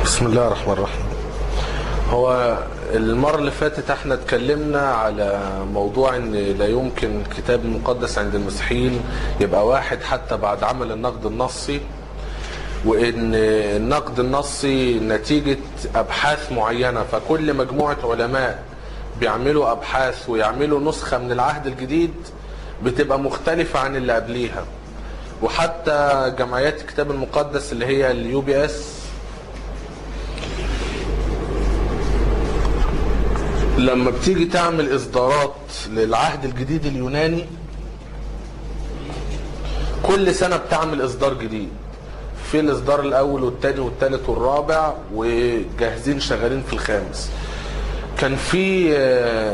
بسم الله الرحمن الرحيم هو المرة اللي فاتت احنا اتكلمنا على موضوع ان لا يمكن الكتاب المقدس عند المسيحيين يبقى واحد حتى بعد عمل النقد النصي وان النقد النصي نتيجة ابحاث معينة فكل مجموعة علماء بيعملوا ابحاث ويعملوا نسخة من العهد الجديد بتبقى مختلفة عن اللي قبليها وحتى جمعيات الكتاب المقدس اللي هي اليو بي اس لما بتيجي تعمل اصدارات للعهد الجديد اليوناني كل سنة بتعمل اصدار جديد في الاصدار الاول والثاني والثالث والرابع وجاهزين شغالين في الخامس كان في آه،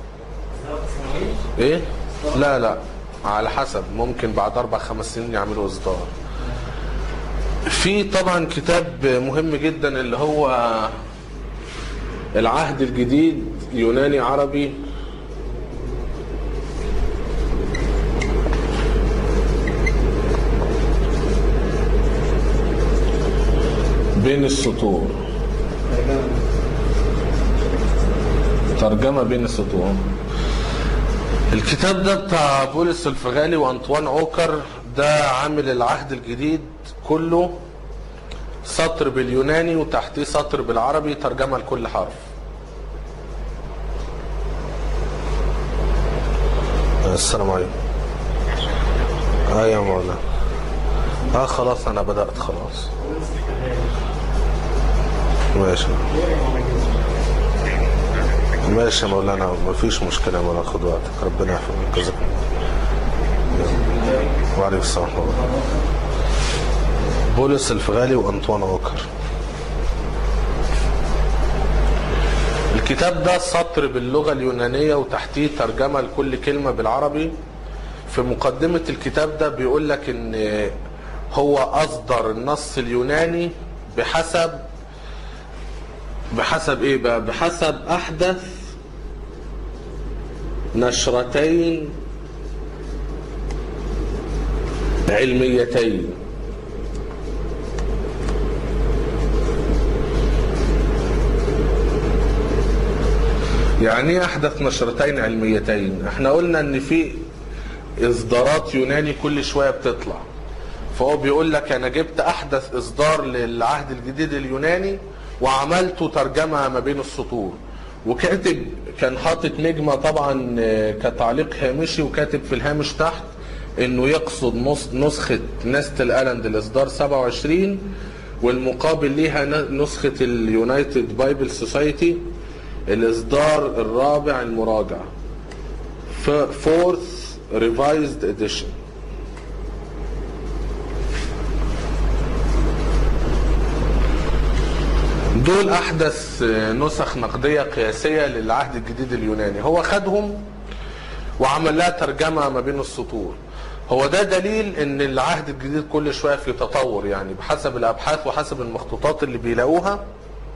ايه لا لا على حسب ممكن بعد اربع خمس سنين يعملوا اصدار في طبعا كتاب مهم جدا اللي هو العهد الجديد يوناني عربي بين السطور ترجمة بين السطور الكتاب ده بتاع بولس الفغالي وانطوان عوكر ده عامل العهد الجديد كله سطر باليوناني وتحتيه سطر بالعربي ترجمة لكل حرف السلام عليكم اه يا مولانا اه خلاص انا بدأت خلاص ماشي ماشي يا مولانا مفيش مشكلة يا مولانا خد وقتك ربنا يحفظك جزاك الله وعليكم السلام ورحمة الله بولس الفغالي وانطوان اوكر الكتاب ده سطر باللغة اليونانية وتحتيه ترجمة لكل كلمة بالعربي في مقدمة الكتاب ده بيقول لك ان هو اصدر النص اليوناني بحسب بحسب ايه بقى بحسب احدث نشرتين علميتين يعني ايه احدث نشرتين علميتين احنا قلنا ان في اصدارات يوناني كل شويه بتطلع فهو بيقول لك انا جبت احدث اصدار للعهد الجديد اليوناني وعملته ترجمه ما بين السطور وكاتب كان حاطط نجمه طبعا آه، كتعليق هامشي وكاتب في الهامش تحت انه يقصد نص نسخه نستل الاند الاصدار 27 والمقابل ليها ن- نسخه اليونايتد بايبل سوسايتي الاصدار الرابع المراجع فورث ريفايزد اديشن دول احدث نسخ نقديه قياسيه للعهد الجديد اليوناني هو خدهم وعمل لها ترجمه ما بين السطور هو ده دليل ان العهد الجديد كل شويه في تطور يعني بحسب الابحاث وحسب المخطوطات اللي بيلاقوها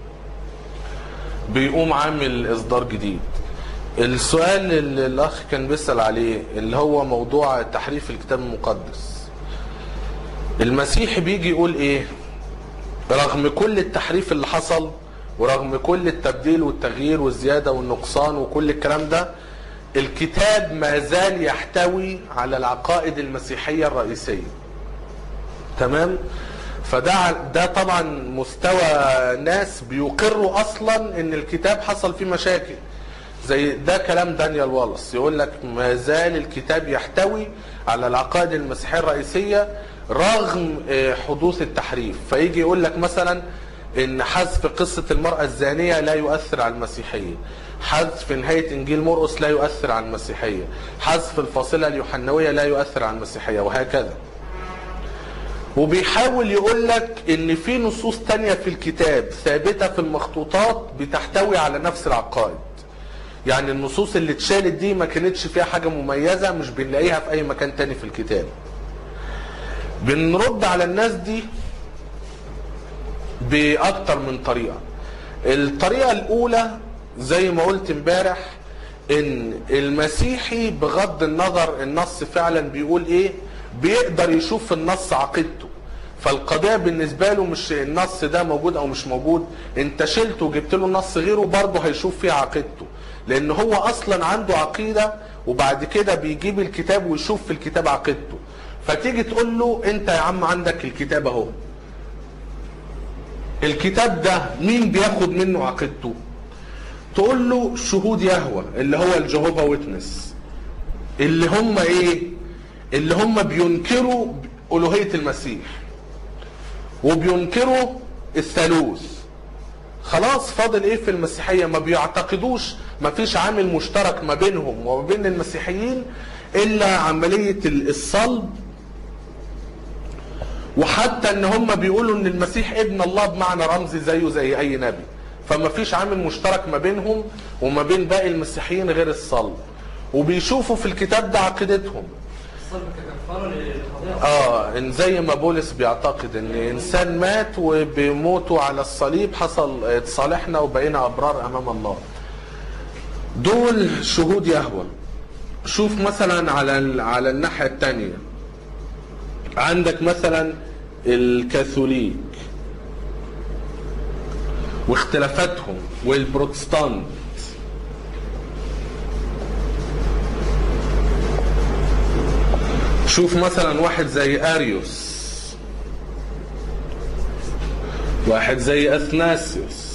بيقوم عامل اصدار جديد السؤال اللي الاخ كان بيسال عليه اللي هو موضوع تحريف الكتاب المقدس المسيح بيجي يقول ايه رغم كل التحريف اللي حصل ورغم كل التبديل والتغيير والزياده والنقصان وكل الكلام ده الكتاب ما زال يحتوي على العقائد المسيحيه الرئيسيه تمام فده ده طبعا مستوى ناس بيقروا اصلا ان الكتاب حصل فيه مشاكل زي ده كلام دانيال والس يقول لك ما زال الكتاب يحتوي على العقائد المسيحيه الرئيسيه رغم آه، حدوث التحريف فيجي يقول لك مثلا ان حذف قصه المراه الزانيه لا يؤثر على المسيحيه حذف نهايه انجيل مرقس لا يؤثر على المسيحيه حذف الفاصله اليوحنويه لا يؤثر على المسيحيه وهكذا وبيحاول يقول لك ان في نصوص تانية في الكتاب ثابتة في المخطوطات بتحتوي على نفس العقائد يعني النصوص اللي اتشالت دي ما كانتش فيها حاجة مميزة مش بنلاقيها في اي مكان تاني في الكتاب بنرد على الناس دي باكتر من طريقة الطريقة الاولى زي ما قلت امبارح ان المسيحي بغض النظر النص فعلا بيقول ايه بيقدر يشوف في النص عقيدته فالقضية بالنسبة له مش النص ده موجود او مش موجود انت شلته وجبت له نص غيره برضه هيشوف فيه عقيدته لان هو اصلا عنده عقيدة وبعد كده بيجيب الكتاب ويشوف في الكتاب عقيدته فتيجي تقول له انت يا عم عندك الكتاب اهو الكتاب ده مين بياخد منه عقيدته تقول له شهود يهوى اللي هو الجهوفا ويتنس اللي هم ايه اللي هم بينكروا الوهيه المسيح وبينكروا الثالوث خلاص فاضل ايه في المسيحيه ما بيعتقدوش ما فيش عامل مشترك ما بينهم وما بين المسيحيين الا عمليه الصلب وحتى ان هم بيقولوا ان المسيح ابن الله بمعنى رمزي زيه زي اي نبي فما فيش عامل مشترك ما بينهم وما بين باقي المسيحيين غير الصلب وبيشوفوا في الكتاب ده عقيدتهم الصلب ككفاره للقضيه اه ان زي ما بولس بيعتقد ان انسان مات وبموته على الصليب حصل اتصالحنا وبقينا ابرار امام الله دول شهود يهوى شوف مثلا على ال- على الناحيه الثانيه عندك مثلا الكاثوليك واختلافاتهم والبروتستانت شوف مثلا واحد زي اريوس واحد زي اثناسيوس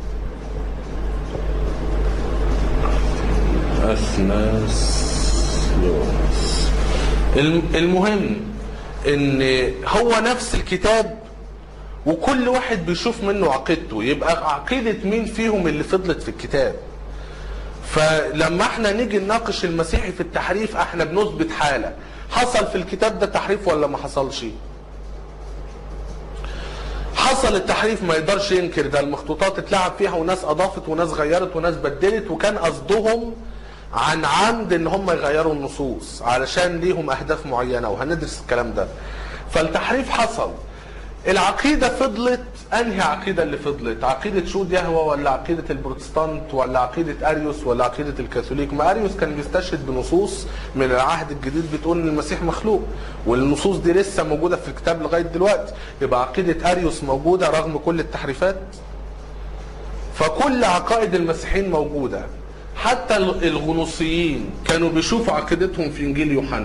اثناسيوس الم- المهم ان هو نفس الكتاب وكل واحد بيشوف منه عقيدته يبقى عقيدة مين فيهم اللي فضلت في الكتاب فلما احنا نيجي نناقش المسيحي في التحريف احنا بنثبت حالة حصل في الكتاب ده تحريف ولا ما حصلش حصل التحريف ما يقدرش ينكر ده المخطوطات اتلعب فيها وناس اضافت وناس غيرت وناس بدلت وكان قصدهم عن عمد ان هم يغيروا النصوص علشان ليهم اهداف معينه وهندرس الكلام ده فالتحريف حصل العقيده فضلت انهي عقيده اللي فضلت عقيده شهود يهوى ولا عقيده البروتستانت ولا عقيده اريوس ولا عقيده الكاثوليك ما اريوس كان بيستشهد بنصوص من العهد الجديد بتقول ان المسيح مخلوق والنصوص دي لسه موجوده في الكتاب لغايه دلوقتي يبقى عقيده اريوس موجوده رغم كل التحريفات فكل عقائد المسيحيين موجوده حتى الغنوصيين كانوا بيشوفوا عقيدتهم في انجيل يوحنا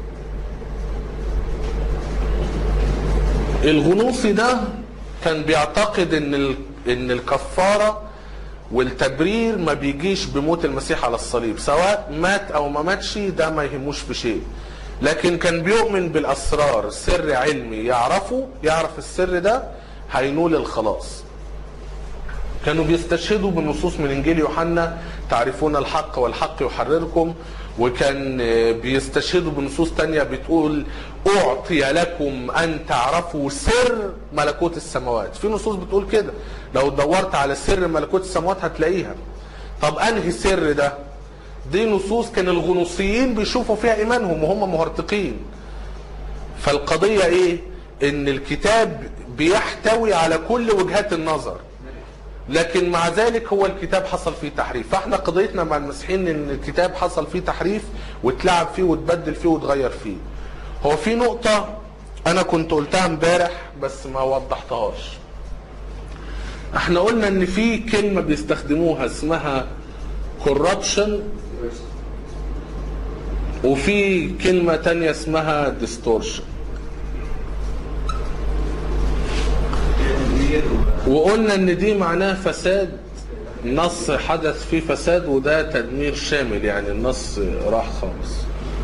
الغنوصي ده كان بيعتقد ان ال- ان الكفاره والتبرير ما بيجيش بموت المسيح على الصليب سواء مات او ما ماتش ده ما يهموش في شيء لكن كان بيؤمن بالاسرار سر علمي يعرفه يعرف السر ده هينول الخلاص كانوا بيستشهدوا بالنصوص من انجيل يوحنا تعرفون الحق والحق يحرركم وكان آه، بيستشهدوا بنصوص تانية بتقول اعطي لكم ان تعرفوا سر ملكوت السماوات في نصوص بتقول كده لو دورت على سر ملكوت السماوات هتلاقيها طب انهي سر ده دي نصوص كان الغنوصيين بيشوفوا فيها ايمانهم وهم مهرطقين فالقضية ايه ان الكتاب بيحتوي على كل وجهات النظر لكن مع ذلك هو الكتاب حصل فيه تحريف فاحنا قضيتنا مع المسيحيين ان الكتاب حصل فيه تحريف واتلعب فيه واتبدل فيه واتغير فيه هو في نقطة انا كنت قلتها امبارح بس ما وضحتهاش احنا قلنا ان في كلمة بيستخدموها اسمها corruption وفي كلمة تانية اسمها distortion وقلنا ان دي معناها فساد نص حدث فيه فساد وده تدمير شامل يعني النص راح خالص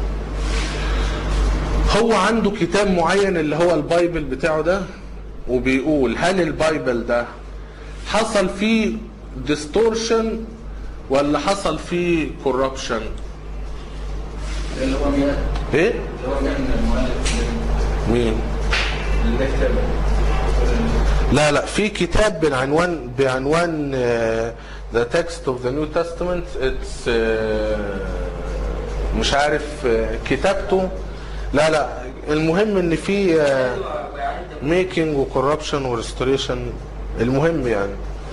هو عنده كتاب معين اللي هو البايبل بتاعه ده وبيقول هل البايبل ده حصل فيه ديستورشن ولا حصل فيه كوربشن اللي هو مين؟ ايه اللي هو مين المؤلف مين اللي كتب لا لا في كتاب بعنوان بعنوان آه، The Text of the New Testament It's آه، مش عارف آه، كتابته لا لا المهم ان في ميكينج وكوربشن وريستوريشن المهم يعني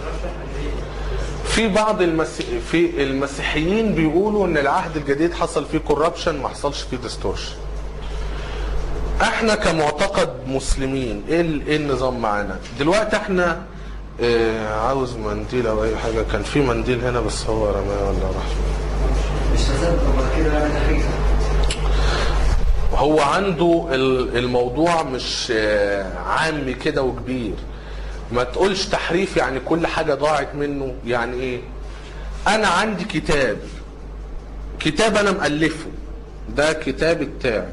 في بعض المسي... في المسيحيين بيقولوا ان العهد الجديد حصل فيه كوربشن ما حصلش فيه ديستورشن احنا كمعتقد مسلمين ايه ال- ايه النظام معانا دلوقتي احنا اه عاوز منديل او اي حاجه كان في منديل هنا بس هو رماه ولا راح فين؟ مش فساد طب كده يعني تحريف هو عنده ال- الموضوع مش آه، عام كده وكبير ما تقولش تحريف يعني كل حاجة ضاعت منه يعني ايه انا عندي كتاب كتاب انا مألفه ده كتاب بتاعي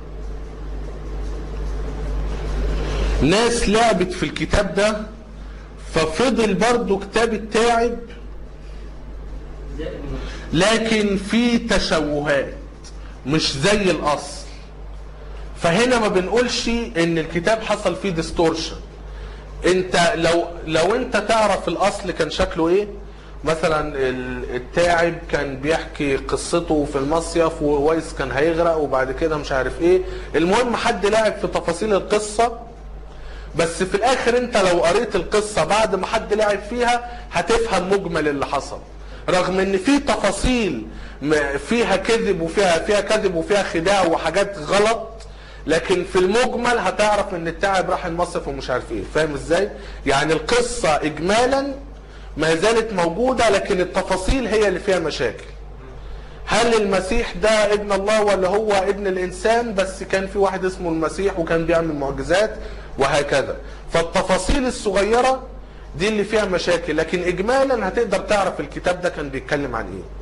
ناس لعبت في الكتاب ده ففضل برضو كتاب التاعب زائد من- لكن في تشوهات مش زي الاصل فهنا ما بنقولش ان الكتاب حصل فيه ديستورشن انت لو لو انت تعرف الاصل كان شكله ايه مثلا ال- التاعب كان بيحكي قصته في المصيف وويس كان هيغرق وبعد كده مش عارف ايه المهم حد لعب في تفاصيل القصه بس في الاخر انت لو قريت القصة بعد ما حد لعب فيها هتفهم مجمل اللي حصل رغم ان في تفاصيل م- فيها كذب وفيها فيها كذب وفيها خداع وحاجات غلط لكن في المجمل هتعرف ان التاعب راح المصيف ومش عارف ايه فاهم ازاي يعني القصة اجمالا ما زالت موجودة لكن التفاصيل هي اللي فيها مشاكل هل المسيح ده ابن الله ولا هو ابن الانسان بس كان في واحد اسمه المسيح وكان بيعمل معجزات وهكذا فالتفاصيل الصغيرة دي اللي فيها مشاكل لكن اجمالا هتقدر تعرف الكتاب ده كان بيتكلم عن ايه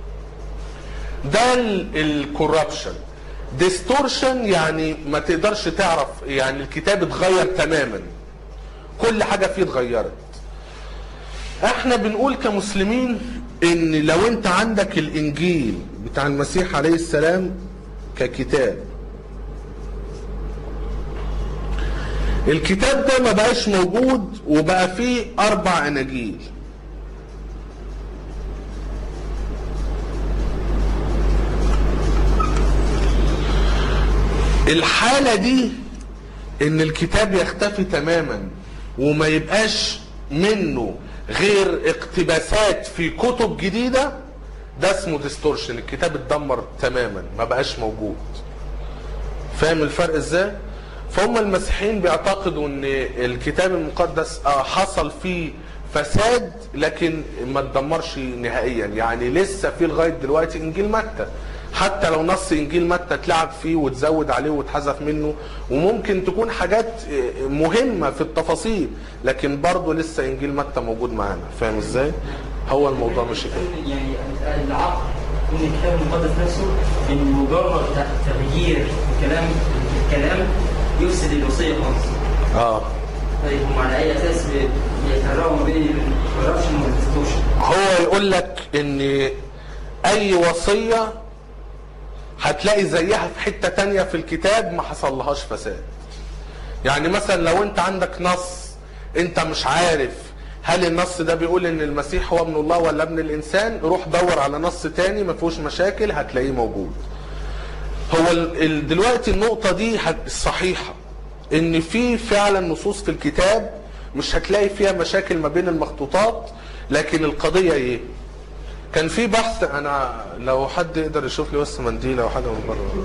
ده الكوربشن ديستورشن يعني ما تقدرش تعرف يعني الكتاب اتغير تماما كل حاجة فيه اتغيرت احنا بنقول كمسلمين ان لو انت عندك الانجيل بتاع المسيح عليه السلام ككتاب الكتاب ده ما بقاش موجود وبقى فيه اربع اناجيل الحالة دي ان الكتاب يختفي تماما وما يبقاش منه غير اقتباسات في كتب جديدة ده اسمه ديستورشن الكتاب اتدمر تماما ما بقاش موجود فاهم الفرق ازاي فهم المسيحيين بيعتقدوا ان الكتاب المقدس آه، حصل فيه فساد لكن ما اتدمرش نهائيا يعني لسه في لغايه دلوقتي انجيل متى حتى لو نص انجيل متى اتلعب فيه وتزود عليه واتحذف منه وممكن تكون حاجات آه، مهمه في التفاصيل لكن برضه لسه انجيل متى موجود معانا فاهم ازاي هو الموضوع مش كده يعني العقل من الكتاب المقدس نفسه ان مجرد تغيير كلام الكلام يفسد الوصيه خالص اه طيب هم على اي اساس بيفرقوا ما بين الكوربشن والديستورشن هو يقول لك ان اي وصية هتلاقي زيها في حتة تانية في الكتاب ما حصلهاش فساد يعني مثلا لو انت عندك نص انت مش عارف هل النص ده بيقول ان المسيح هو ابن الله ولا ابن الانسان روح دور على نص تاني ما فيهوش مشاكل هتلاقيه موجود هو ال- ال- دلوقتي النقطة دي هت- الصحيحة ان في فعلا نصوص في الكتاب مش هتلاقي فيها مشاكل ما بين المخطوطات لكن القضية ايه كان في بحث انا لو حد يقدر يشوف لي بس منديل او حاجة من بره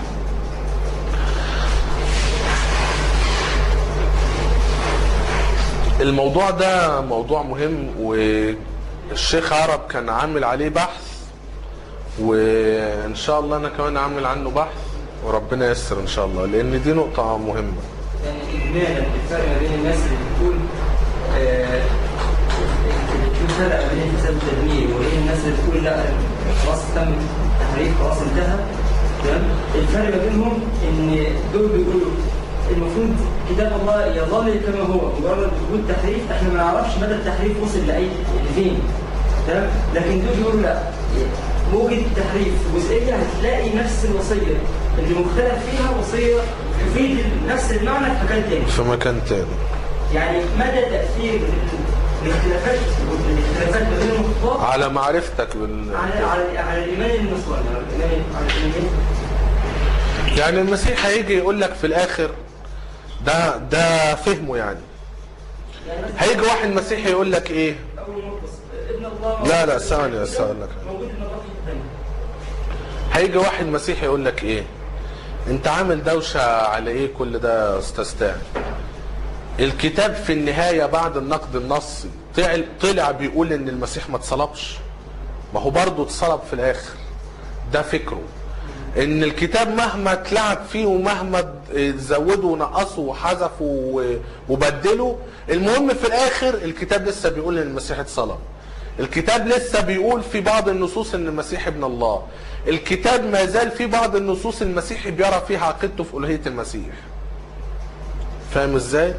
الموضوع ده موضوع مهم والشيخ عرب كان عامل عليه بحث وان شاء الله انا كمان اعمل عنه بحث وربنا ييسر ان شاء الله لان دي نقطة مهمة يعني اجمالا الفرق ما بين الناس اللي بتقول آه، اللي بتقول فرق ما بين الفساد والتدمير وبين الناس اللي بتقول لا خلاص تم التحريف خلاص انتهى تمام الفرق ما بينهم ان دول بيقولوا المفروض كتاب الله يظل كما هو مجرد وجود تحريف احنا ما نعرفش مدى التحريف وصل لاي لفين تمام لكن دول بيقولوا لا وجد تحريف في جزئيه هتلاقي نفس الوصيه اللي مختلف فيها وصيه تفيد نفس المعنى في مكان تاني في مكان تاني يعني مدى تاثير الاختلافات الاختلافات ما بين المخطوطات على معرفتك بال... على على على الايمان النصراني على الايمان على الايمان يعني المسيح هيجي يقول لك في الاخر ده ده فهمه يعني يعني مثلا هيجي واحد مسيحي يقول لك ايه اول مرقس ابن الله لا، لا، ثواني بس أقول لك. موجود ابن الله في الثاني هيجي واحد مسيحي يقول لك ايه انت عامل دوشة على ايه كل ده يا استاذ تاني الكتاب في النهاية بعد النقد النصي طلع, طلع بيقول ان المسيح ما اتصلبش ما هو برضه اتصلب في الاخر ده فكره ان الكتاب مهما اتلعب فيه ومهما زودوا ونقصوا وحذفوا و- وبدلوا المهم في الاخر الكتاب لسه بيقول ان المسيح اتصلب الكتاب لسه بيقول في بعض النصوص ان المسيح ابن الله الكتاب ما زال في بعض النصوص المسيحي بيرى فيها عقيدته في الوهيه المسيح فاهم ازاي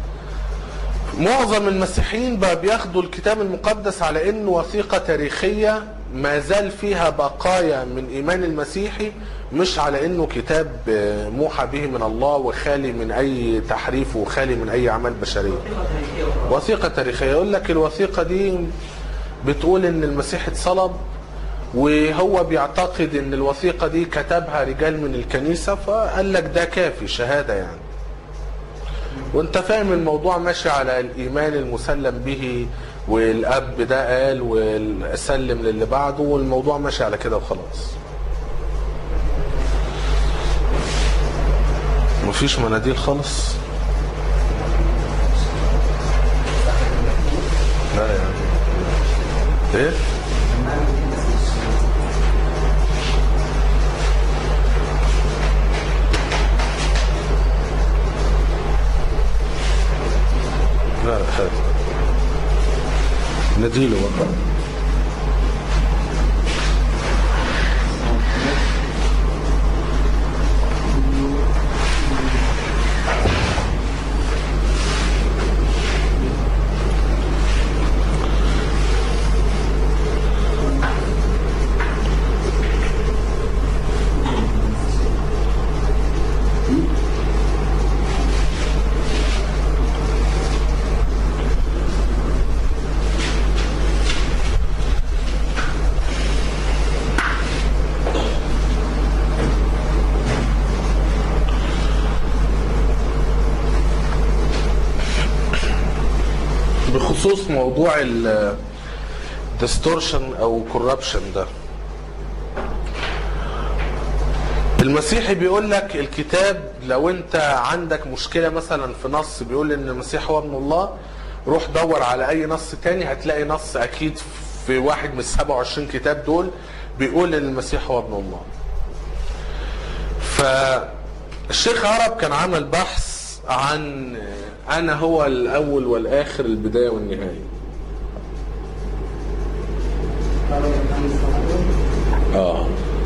معظم المسيحيين بقى بياخدوا الكتاب المقدس على انه وثيقه تاريخيه ما زال فيها بقايا من ايمان المسيحي مش على انه كتاب آه، موحى به من الله وخالي من اي تحريف وخالي من اي اعمال بشريه وثيقة تاريخية وخلاص. وثيقة تاريخية يقول لك الوثيقة دي بتقول ان المسيح اتصلب وهو بيعتقد ان الوثيقة دي كتبها رجال من الكنيسة فقال لك ده كافي شهادة يعني وانت فاهم الموضوع ماشي على الايمان المسلم به والاب ده قال وسلم للي بعده والموضوع ماشي على كده وخلاص مفيش مناديل خالص لا يا عم. ايه لا لا هات نديله بقى بخصوص موضوع الديستورشن او كوربشن ده المسيحي بيقول لك الكتاب لو انت عندك مشكلة مثلا في نص بيقول ان المسيح هو ابن الله روح دور على اي نص تاني هتلاقي نص اكيد في واحد من ال 27 كتاب دول بيقول ان المسيح هو ابن الله فالشيخ عرب كان عمل بحث عن انا هو الاول والاخر البدايه والنهايه اه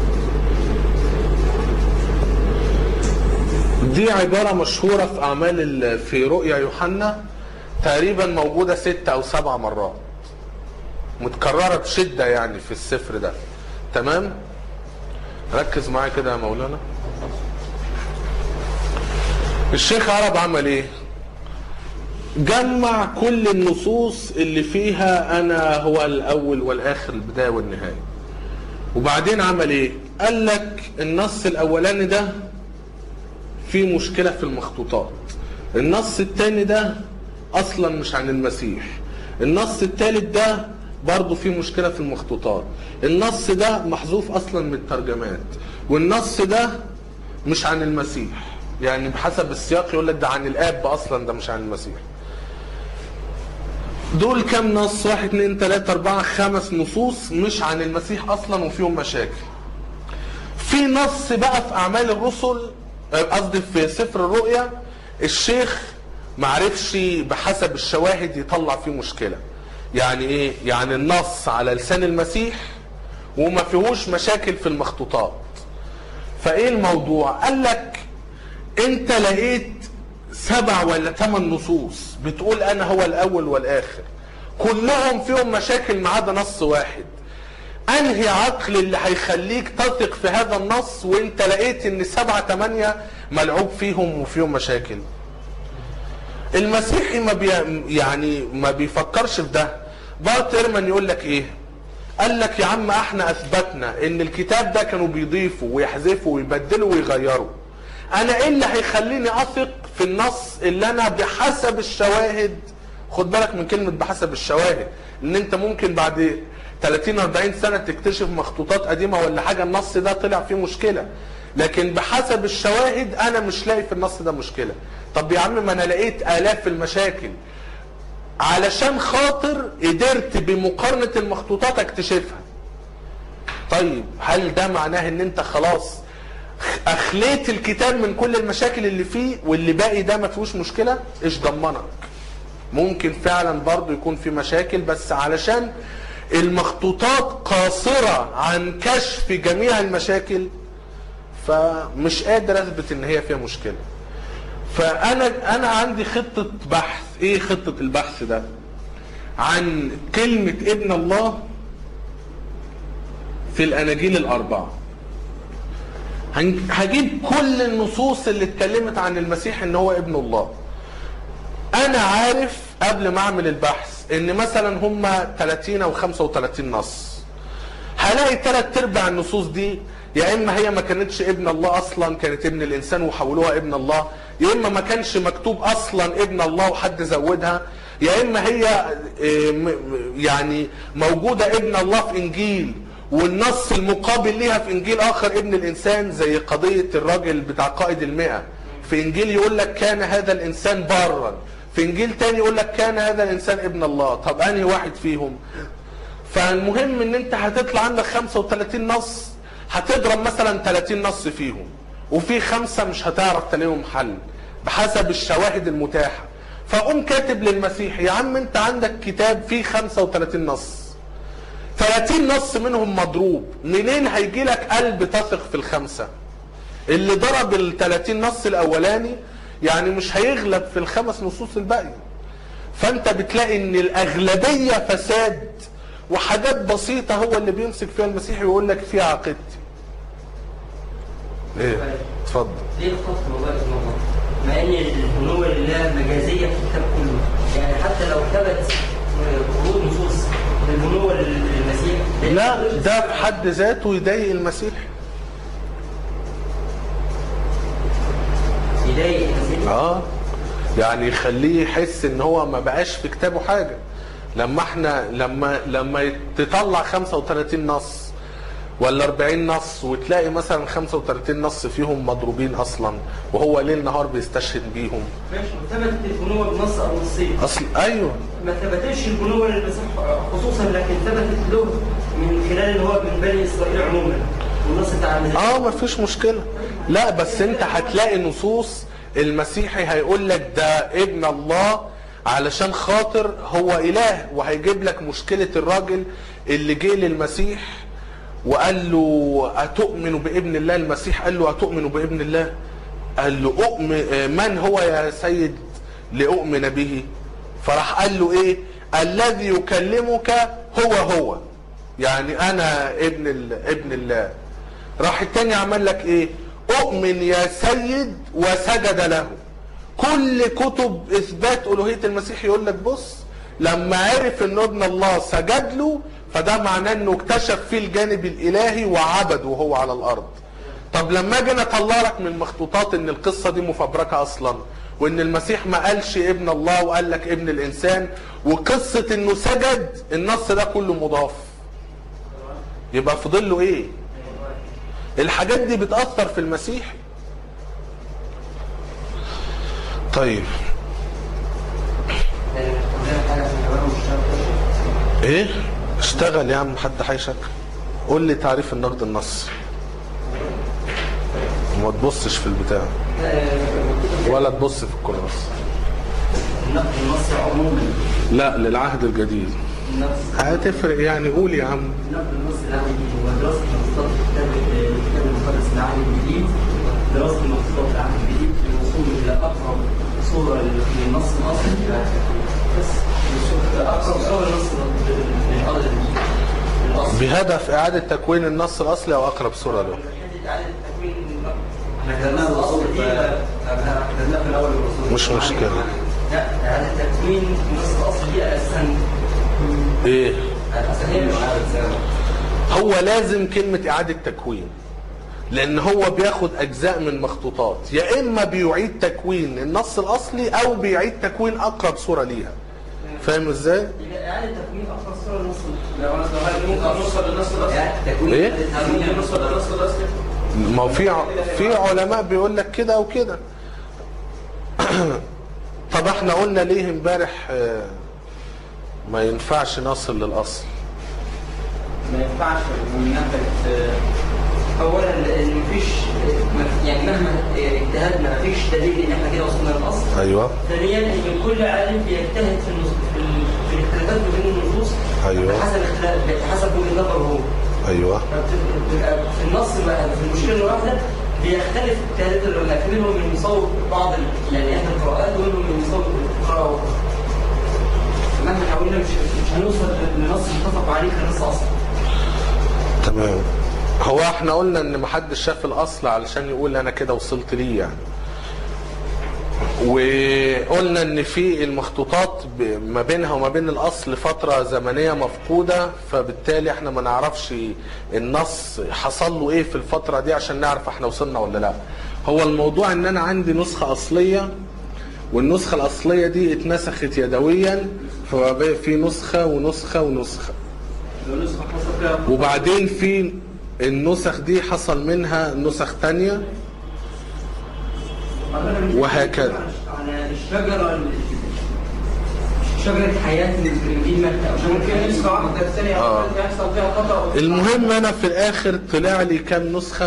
دي عبارة مشهورة في أعمال ال- في رؤيا يوحنا تقريبا موجودة ست أو سبع مرات متكررة بشدة يعني في السفر ده تمام ركز معايا كده يا مولانا الشيخ عرب عمل ايه جمع كل النصوص اللي فيها انا هو الاول والاخر البدايه والنهايه وبعدين عمل ايه قال لك النص الاولاني ده فيه مشكله في المخطوطات النص الثاني ده اصلا مش عن المسيح النص الثالث ده برضه فيه مشكله في المخطوطات النص ده محذوف اصلا من الترجمات والنص ده مش عن المسيح يعني بحسب السياق يقول لك ده عن الاب اصلا ده مش عن المسيح دول كام نص واحد اتنين تلاتة اربعة خمس نصوص مش عن المسيح اصلا وفيهم مشاكل في نص بقى في اعمال الرسل آه، قصدي في سفر الرؤيا الشيخ معرفش بحسب الشواهد يطلع فيه مشكلة يعني ايه يعني النص على لسان المسيح وما فيهوش مشاكل في المخطوطات فايه الموضوع قال لك انت لقيت سبع ولا ثمان نصوص بتقول انا هو الاول والاخر كلهم فيهم مشاكل ما عدا نص واحد انهي عقل اللي هيخليك تثق في هذا النص وانت لقيت ان سبعة تمانية ملعوب فيهم وفيهم مشاكل المسيحي ما بي يعني ما بيفكرش في ده بارت ايرمان يقول لك ايه قال لك يا عم احنا اثبتنا ان الكتاب ده كانوا بيضيفوا ويحذفوا ويبدلوا ويغيروا انا ايه اللي هيخليني اثق في النص اللي انا بحسب الشواهد خد بالك من كلمة بحسب الشواهد ان انت ممكن بعد 30 40 سنة تكتشف مخطوطات قديمة ولا حاجة النص ده طلع فيه مشكلة لكن بحسب الشواهد انا مش لاقي في النص ده مشكله طب يا عم ما انا لقيت الاف المشاكل علشان خاطر قدرت بمقارنه المخطوطات اكتشفها طيب هل ده معناه ان انت خلاص اخليت الكتاب من كل المشاكل اللي فيه واللي باقي ده ما فيهوش مشكله ايش ضمنك ممكن فعلا برضو يكون في مشاكل بس علشان المخطوطات قاصرة عن كشف جميع المشاكل فمش قادر اثبت ان هي فيها مشكلة فانا انا عندي خطة بحث ايه خطة البحث ده عن كلمة ابن الله في الاناجيل الاربعه هن- هجيب كل النصوص اللي اتكلمت عن المسيح ان هو ابن الله انا عارف قبل ما اعمل البحث ان مثلا هم 30 او 35 نص هلاقي ثلاث ارباع النصوص دي يا اما هي ما كانتش ابن الله اصلا كانت ابن الانسان وحولوها ابن الله يا اما ما كانش مكتوب اصلا ابن الله وحد زودها يا اما هي إيه، م- م- يعني موجوده ابن الله في انجيل والنص المقابل ليها في انجيل اخر ابن الانسان زي قضيه الراجل بتاع قائد المئة في انجيل يقول لك كان هذا الانسان بارا في انجيل تاني يقول لك كان هذا الانسان ابن الله طب انهي واحد فيهم فالمهم ان انت هتطلع عندك 35 نص هتضرب مثلا 30 نص فيهم وفي خمسة مش هتعرف تلاقيهم حل بحسب الشواهد المتاحة فقوم كاتب للمسيح يا عم انت عندك كتاب فيه 35 نص 30 نص منهم مضروب منين هيجي لك قلب تثق في الخمسة اللي ضرب ال 30 نص الاولاني يعني مش هيغلب في الخمس نصوص الباقيه فانت بتلاقي ان الاغلبيه فساد وحاجات بسيطه هو اللي بيمسك فيها المسيح ويقول لك فيها عقيدتي ايه اتفضل ليه الخط موضوع ابن الله؟ مع ان البنوة لله مجازية في الكتاب كله يعني حتى لو ثبت ورود نصوص البنوة للمسيح لا ده في حد ذاته يضايق المسيح يضايق المسيح اه يعني يخليه يحس ان هو ما بقاش في كتابه حاجه لما احنا لما لما تطلع 35 نص ولا 40 نص وتلاقي مثلا 35 نص فيهم مضروبين اصلا وهو ليل نهار بيستشهد بيهم ماشي ثبتت البنوة بنص او نصين اصل ايوه ما ثبتتش البنوة للمسيح خصوصا لكن ثبتت له من خلال ان هو من بني اسرائيل عموما والنص بتاع المسيح اه ما فيش مشكله لا بس انت هتلاقي نصوص المسيحي هيقول لك ده ابن الله علشان خاطر هو اله وهيجيب لك مشكله الراجل اللي جه للمسيح وقال له اتؤمن بابن الله المسيح قال له اتؤمن بابن الله قال له أؤمن من هو يا سيد لأؤمن به فراح قال له ايه الذي يكلمك هو هو يعني انا ابن ال- ابن الله راح التاني عمل لك ايه اؤمن يا سيد وسجد له كل كتب اثبات الوهيه المسيح يقول لك بص لما عرف ان ابن الله سجد له فده معناه انه اكتشف فيه الجانب الالهي وعبده وهو على الارض طب لما اجي أنا اطلع لك من المخطوطات ان القصه دي مفبركه اصلا وان المسيح ما قالش ابن الله وقال لك ابن الانسان وقصه انه سجد النص ده كله مضاف يبقى فاضل له ايه الحاجات دي بتاثر في المسيح طيب يعني عندنا حاجة في الحوار مش شرط ايه اشتغل يا عم حد حيشك قول لي تعريف النقد النص وما تبصش في البتاع ولا تبص في الكراسة النقد النص عموما لا للعهد الجديد النقد هتفرق يعني قول يا عم النقد النص العهد الجديد هو دراسة مخطوطات الكتاب الكتاب المقدس العهد الجديد دراسة مخطوطات العهد الجديد للوصول إلى أقرب صورة للنص الأصلي بس أقرب صورة للنص الأصلي الأصلي بهدف اعادة تكوين النص الاصلي او اقرب صورة له حته اعاده تكوين احنا كتبناها بالرسول كتبناها في الاول بالرسول مش مشكلة لا اعاده تكوين النص الاصلي دي اساسا ايه اساسا هي مش هو لازم كلمة إعادة تكوين لأن هو بياخد أجزاء من مخطوطات يا إما بيعيد تكوين النص الأصلي أو بيعيد تكوين أقرب صورة ليها فاهم إزاي؟ يبقى اعاده تكوين اقرب صوره للنص لو انا لو ممكن نوصل للنص الاصلي اعاده تكوين إيه؟ إعادة ممكن تكوين نوصل للنص الاصلي ما هو في ع- في علماء بيقول لك كده وكده طب احنا قلنا ليه امبارح آه، ما ينفعش نصل للاصل ما ينفعش من ناحيه آه، اولا لان مفيش آه، يعني مهما آه، اجتهدنا مفيش دليل ان احنا كده وصلنا للاصل ايوه ثانيا ان كل عالم بيجتهد في النص في ال- في الاختلافات ما بين النصوص أيوة. بحسب اختلاف بحسب وجهه نظره هو ايوه فبتبقى في النص الواحد في المشكله الواحده بيختلف اجتهادات العلماء في منهم من يصوب بعض ال- يعني احد القراءات ومنهم من يصوب قراءه اخرى مهما حاولنا مش مش هنوصل لنص متفق عليه كنص اصلا تمام هو احنا قلنا ان محدش شاف الاصل علشان يقول انا كده وصلت ليه يعني وقلنا ان في المخطوطات ب- ما بينها وما بين الاصل فتره زمنيه مفقوده فبالتالي احنا ما نعرفش النص حصل له ايه في الفتره دي عشان نعرف احنا وصلنا ولا لا هو الموضوع ان انا عندي نسخه اصليه والنسخه الاصليه دي اتنسخت يدويا فبقى في نسخه ونسخه ونسخه لو نسخه حصل فيها وبعدين في النسخ دي حصل منها نسخ تانية وهكذا. على الشجره ال- شجره حياه الانجيل متى او ممكن نسخه واحده الثانيه آه. يحصل فيها خطا المهم انا في الاخر طلع لي كام نسخة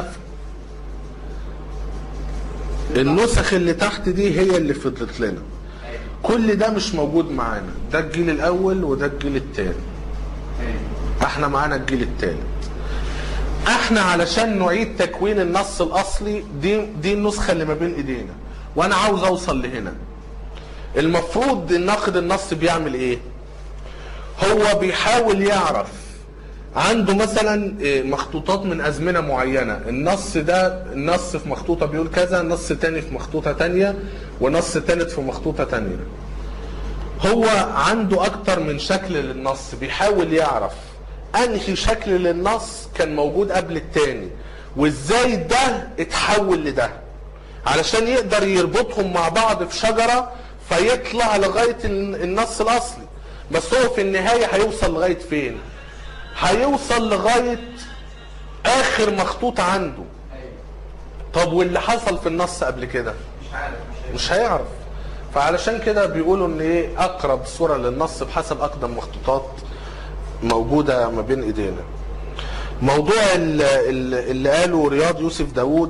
النسخ اللي تحت دي هي اللي فضلت لنا كل ده مش موجود معانا ده الجيل الاول وده الجيل التاني احنا معانا الجيل التالت احنا علشان نعيد تكوين النص الاصلي دي دي النسخه اللي ما بين ايدينا وانا عاوز اوصل لهنا المفروض الناقد النص بيعمل ايه هو بيحاول يعرف عنده مثلا إيه، مخطوطات من ازمنه معينه النص ده النص في مخطوطه بيقول كذا نص تاني في مخطوطه تانية ونص تالت في مخطوطه تانية هو عنده اكتر من شكل للنص بيحاول يعرف انهي شكل للنص كان موجود قبل التاني وازاي ده اتحول لده علشان يقدر يربطهم مع بعض في شجرة فيطلع لغاية ال- النص الاصلي بس هو في النهاية هيوصل لغاية فين هيوصل لغاية اخر مخطوط عنده طب واللي حصل في النص قبل كده مش عارف مش مش هيعرف فعلشان كده بيقولوا ان ايه اقرب صوره للنص بحسب اقدم مخطوطات موجوده ما بين ايدينا موضوع ال- ال- اللي قاله رياض يوسف داوود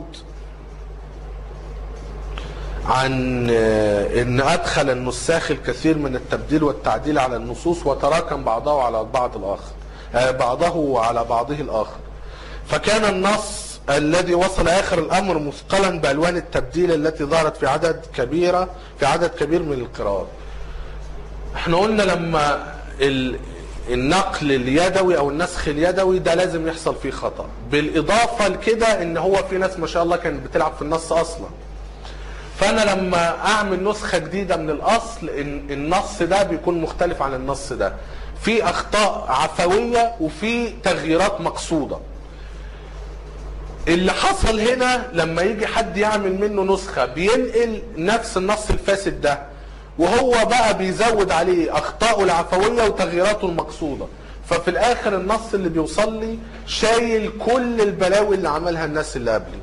عن آه، ان ادخل النساخ الكثير من التبديل والتعديل على النصوص وتراكم بعضه على البعض الاخر آه، بعضه على بعضه الاخر فكان النص الذي وصل اخر الامر مثقلا بالوان التبديل التي ظهرت في عدد كبيره في عدد كبير من القراءات احنا قلنا لما ال... النقل اليدوي او النسخ اليدوي ده لازم يحصل فيه خطا بالاضافه لكده ان هو في ناس ما شاء الله كانت بتلعب في النص اصلا فانا لما اعمل نسخه جديده من الاصل إن النص ده بيكون مختلف عن النص ده في اخطاء عفويه وفي تغييرات مقصوده اللي حصل هنا لما يجي حد يعمل منه نسخة بينقل نفس النص الفاسد ده وهو بقى بيزود عليه اخطائه العفوية وتغييراته المقصودة ففي الاخر النص اللي بيوصل لي شايل كل البلاوي اللي عملها الناس اللي قبلي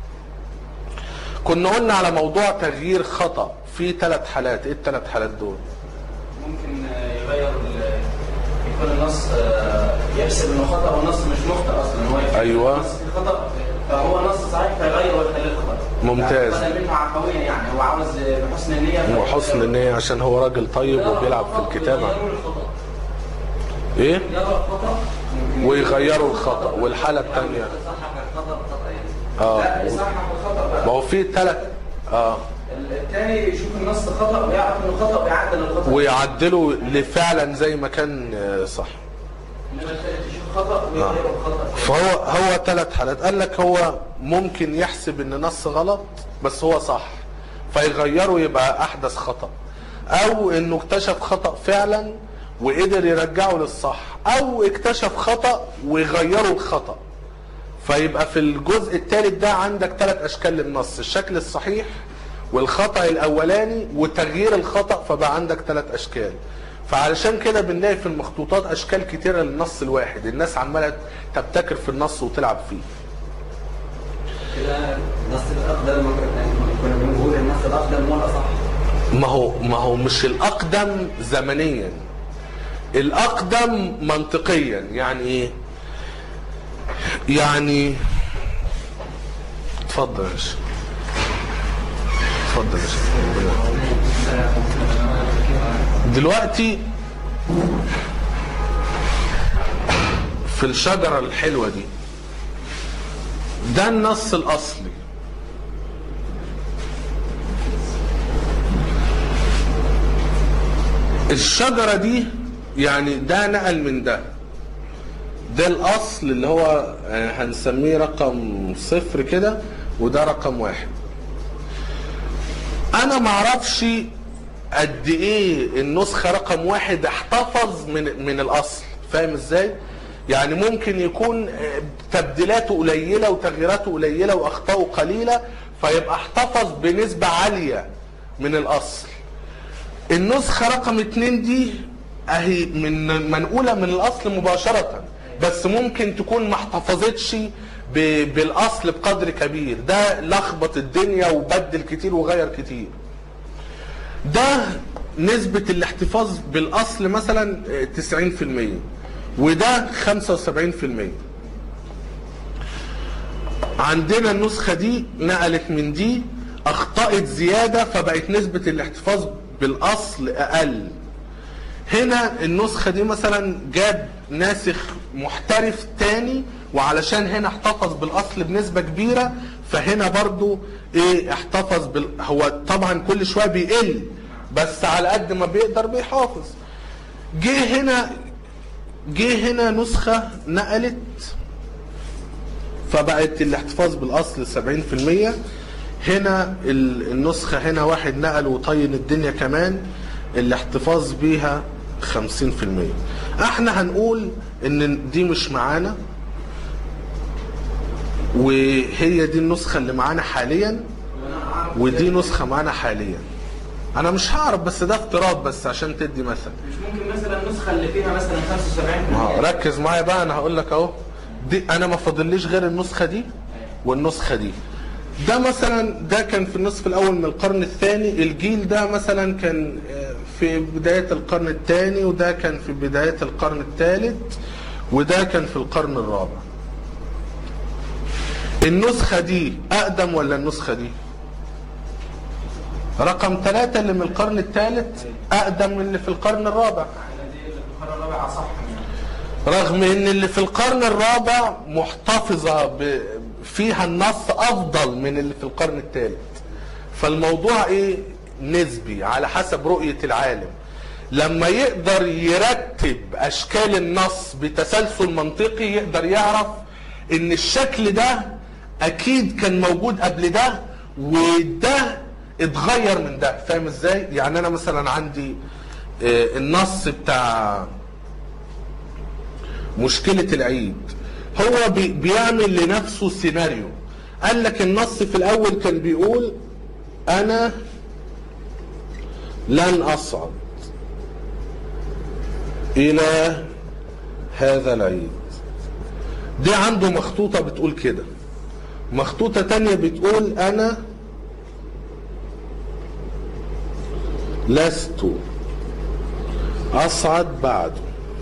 كنا قلنا على موضوع تغيير خطأ في ثلاث حالات ايه الثلاث حالات دول ممكن آه، يغير ال- يكون النص آه، يحسب انه خطا والنص مش مخطئ اصلا هو يحسب أيوة. النص فيه خطا فهو نص صحيح فيغيره ويخليه خطا ممتاز. بدل منه عفويا يعني هو عاوز آه، بحسن النيه وحسن النية عشان هو راجل طيب وبيلعب في الكتابة ايه يرى الخطا ويغيروا الخطأ والحالة الثانية يصحح الخطا بخطا يعني اه لا يصحح الخطا بقى ما هو في ثلاث اه الثاني يشوف النص خطا ويعرف انه خطا ويعدل الخطا ويعدلوا لفعلا زي ما كان آه، صح انما الثالث يشوف خطا ويغيره الخطا فهو هو ثلاث حالات قال لك هو ممكن يحسب ان نص غلط بس هو صح فيغيره يبقى احدث خطأ او انه اكتشف خطأ فعلا وقدر يرجعه للصح او اكتشف خطأ ويغيروا الخطأ فيبقى في الجزء الثالث ده عندك ثلاث اشكال للنص الشكل الصحيح والخطأ الاولاني وتغيير الخطأ فبقى عندك ثلاث اشكال فعلشان كده بنلاقي في المخطوطات اشكال كتيره للنص الواحد الناس عماله تبتكر في النص وتلعب فيه كده النص الاقدم يعني كنا بنقول النص الاقدم هو الاصح ما هو ما هو مش الاقدم زمنيا الاقدم منطقيا يعني ايه يعني اتفضل يا باشا اتفضل يا باشا دلوقتي في الشجرة الحلوة دي ده النص الأصلي الشجرة دي يعني ده نقل من ده ده الأصل اللي هو آه، هنسميه رقم صفر كده وده رقم واحد أنا معرفش قد إيه النسخة رقم واحد احتفظ من من الأصل فاهم إزاي؟ يعني ممكن يكون آه، تبديلاته قليلة وتغييراته قليلة وأخطاؤه قليلة فيبقى احتفظ بنسبة عالية من الأصل النسخة رقم اتنين دي اهي من منقولة من الاصل مباشرة بس ممكن تكون ما احتفظتش ب- بالاصل بقدر كبير ده لخبط الدنيا وبدل كتير وغير كتير ده نسبة الاحتفاظ بالاصل مثلا اه، 90% وده 75% عندنا النسخة دي نقلت من دي اخطأت زيادة فبقت نسبة الاحتفاظ بالاصل اقل هنا النسخة دي مثلا جاب ناسخ محترف تاني وعلشان هنا احتفظ بالاصل بنسبة كبيرة فهنا برضو ايه احتفظ بال... هو طبعا كل شوية بيقل بس على قد ما بيقدر بيحافظ جه هنا جه هنا نسخة نقلت فبقت الاحتفاظ بالاصل 70% هنا ال- النسخة هنا واحد نقل وطين الدنيا كمان الاحتفاظ بيها 50% احنا هنقول ان دي مش معانا وهي دي النسخة اللي معانا حاليا ودي نسخة معانا حاليا انا مش هعرف بس ده افتراض بس عشان تدي مثل مش ممكن مثلا النسخه اللي فيها مثلا ما هو 75% ركز معايا بقى انا هقول لك اهو دي انا ما فاضليش غير النسخه دي والنسخه دي ده مثلا ده كان في النصف الاول من القرن الثاني الجيل ده مثلا كان آه، في بدايه القرن الثاني وده كان في بدايه القرن الثالث وده كان في القرن الرابع النسخه دي اقدم ولا النسخه دي رقم ثلاثة اللي من القرن الثالث أقدم من اللي في القرن الرابع دي اللي في القرن الرابع اصح يعني رغم ان اللي في القرن الرابع محتفظة ب... فيها النص افضل من اللي في القرن الثالث فالموضوع ايه نسبي على حسب رؤية العالم لما يقدر يرتب اشكال النص بتسلسل منطقي يقدر يعرف ان الشكل ده اكيد كان موجود قبل ده وده اتغير من ده فاهم ازاي يعني انا مثلا عندي آه، النص بتاع مشكلة العيد هو بي بيعمل لنفسه سيناريو قال لك النص في الأول كان بيقول أنا لن أصعد إلى هذا العيد دي عنده مخطوطة بتقول كده مخطوطة تانية بتقول أنا لست أصعد بعده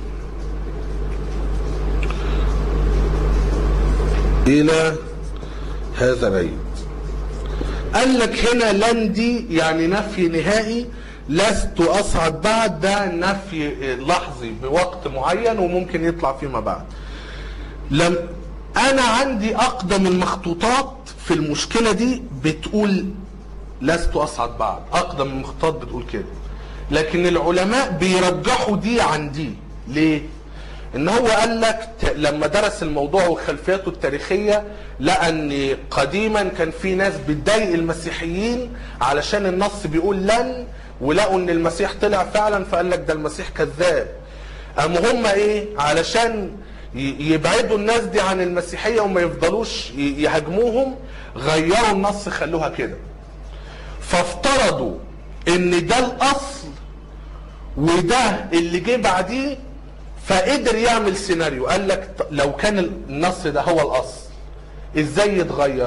إلى هذا العيد قال لك هنا لن دي يعني نفي نهائي لست أصعد بعد ده نفي لحظي بوقت معين وممكن يطلع فيما بعد لم أنا عندي أقدم المخطوطات في المشكلة دي بتقول لست أصعد بعد أقدم المخطوطات بتقول كده لكن العلماء بيرجحوا دي عن دي ليه؟ ان هو قال لك ت- لما درس الموضوع وخلفياته التاريخيه لقى ان قديما كان في ناس بتضايق المسيحيين علشان النص بيقول لن ولقوا ان المسيح طلع فعلا فقال لك ده المسيح كذاب قاموا هم ايه علشان ي- يبعدوا الناس دي عن المسيحيه وما يفضلوش ي- يهاجموهم غيروا النص خلوها كده فافترضوا ان ده الاصل وده اللي جه بعديه فقدر يعمل سيناريو قال لك ط- لو كان النص ده هو الاصل ازاي يتغير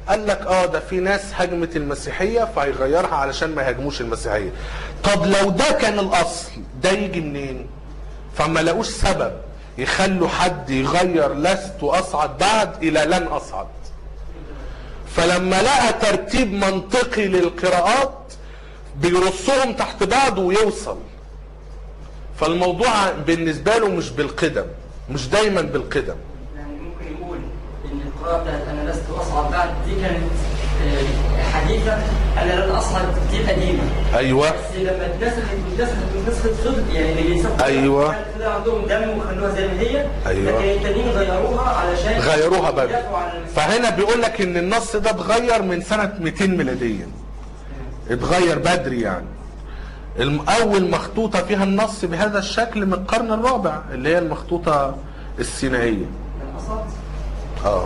قال لك اه ده في ناس هاجمت المسيحيه فهيغيرها علشان ما يهاجموش المسيحيه طب لو ده كان الاصل ده يجي منين فما لقوش سبب يخلوا حد يغير لست اصعد بعد الى لن اصعد فلما لقى ترتيب منطقي للقراءات بيرصهم تحت بعض ويوصل فالموضوع بالنسبه له مش بالقدم مش دايما بالقدم يعني ممكن يقول ان القراءة بتاعت انا لست اصعد بعد دي كانت آه، حديثة انا لن اصعد دي قديمة ايوه بس لما اتنسخت واتنسخت واتنسخت فضل يعني اللي بيسافروا أيوة. فضل عندهم دم وخلوها زي ما هي أيوة. لكن التانيين غيروها علشان غيروها بقى يدافعوا عن المسيح. فهنا بيقول لك ان النص ده اتغير من سنه 200 ميلاديا اتغير بدري يعني الم- اول مخطوطه فيها النص بهذا الشكل من القرن الرابع اللي هي المخطوطه السينائيه لن اصعد اه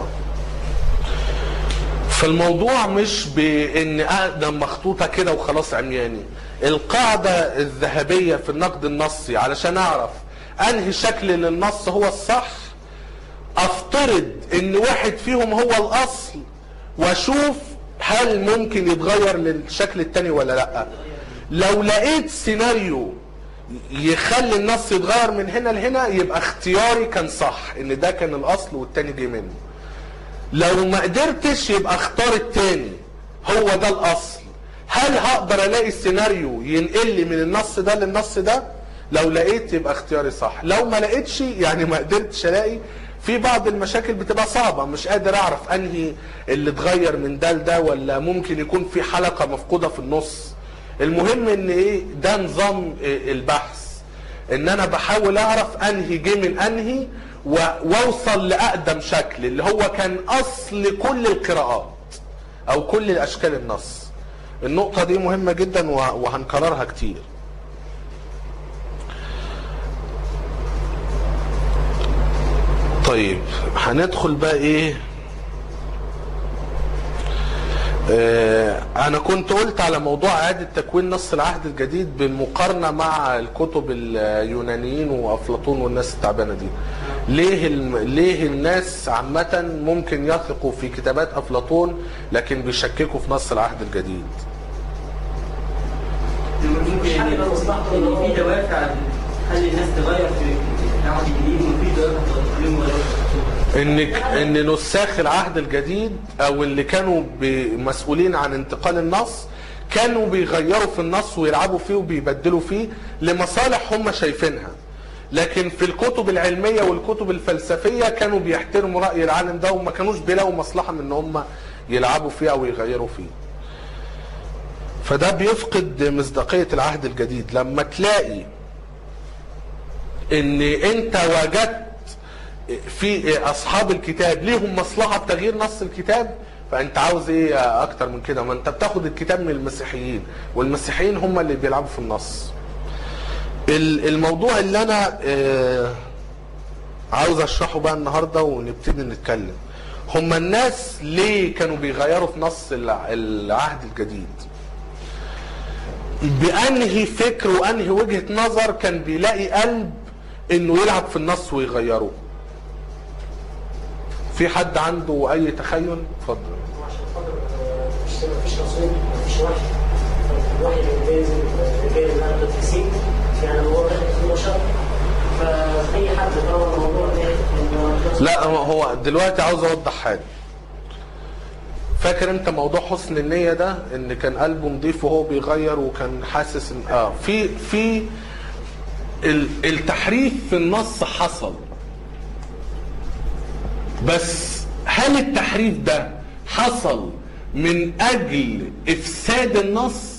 فالموضوع مش بان اقدم مخطوطه كده وخلاص عمياني القاعده الذهبيه في النقد النصي علشان اعرف انهي شكل للنص هو الصح افترض ان واحد فيهم هو الاصل واشوف هل ممكن يتغير للشكل التاني ولا لا لو لقيت سيناريو يخلي النص يتغير من هنا لهنا يبقى اختياري كان صح ان ده كان الاصل والتاني جه منه لو ما قدرتش يبقى اختار التاني هو ده الاصل هل هقدر الاقي السيناريو ينقل لي من النص ده للنص ده لو لقيت يبقى اختياري صح لو ما لقيتش يعني ما قدرتش الاقي في بعض المشاكل بتبقى صعبة مش قادر اعرف انهي اللي اتغير من ده لده ولا ممكن يكون في حلقة مفقودة في النص المهم ان ايه ده نظام إيه البحث ان انا بحاول اعرف انهي جه من انهي و- واوصل لاقدم شكل اللي هو كان اصل كل القراءات او كل الاشكال النص النقطة دي مهمة جدا و- وهنكررها كتير طيب هندخل بقى ايه آه، انا كنت قلت على موضوع اعادة تكوين نص العهد الجديد بالمقارنة مع الكتب اليونانيين وافلاطون والناس التعبانة دي ليه الم... ليه الناس عامة ممكن يثقوا في كتابات افلاطون لكن بيشككوا في نص العهد الجديد ممكن ان إن في دوافع تخلي الناس تغير في العهد الجديد وفي دوافع تخليهم يغيروا ان ان نساخ العهد الجديد او اللي كانوا ب- مسؤولين عن انتقال النص كانوا بيغيروا في النص ويلعبوا فيه وبيبدلوا فيه لمصالح هم شايفينها لكن في الكتب العلميه والكتب الفلسفيه كانوا بيحترموا راي العالم ده وما كانوش بيلاقوا مصلحه من ان هم يلعبوا فيه او يغيروا فيه فده بيفقد مصداقيه العهد الجديد لما تلاقي ان انت وجدت في اصحاب الكتاب ليهم مصلحه بتغيير نص الكتاب فانت عاوز ايه اكتر من كده ما انت بتاخد الكتاب من المسيحيين والمسيحيين هم اللي بيلعبوا في النص ال- الموضوع اللي انا آه، عاوز اشرحه بقى النهارده ونبتدي نتكلم هم الناس ليه كانوا بيغيروا في نص الع- العهد الجديد بانهي فكر وانهي وجهه نظر كان بيلاقي قلب انه يلعب في النص ويغيره في حد عنده اي تخيل اتفضل عشان خاطر آه، مفيش مفيش رسول مفيش وحي الوحي اللي بينزل اللي جاي من أرض التجسيم يعني هو داخل في بشر فأي حد طبعا الموضوع ده إنه لا هو- هو دلوقتي عاوز اوضح حاجه فاكر انت موضوع حسن النيه ده ان كان قلبه نضيف وهو بيغير وكان حاسس ان اه في في ال- التحريف في النص حصل بس هل التحريف ده حصل من اجل افساد النص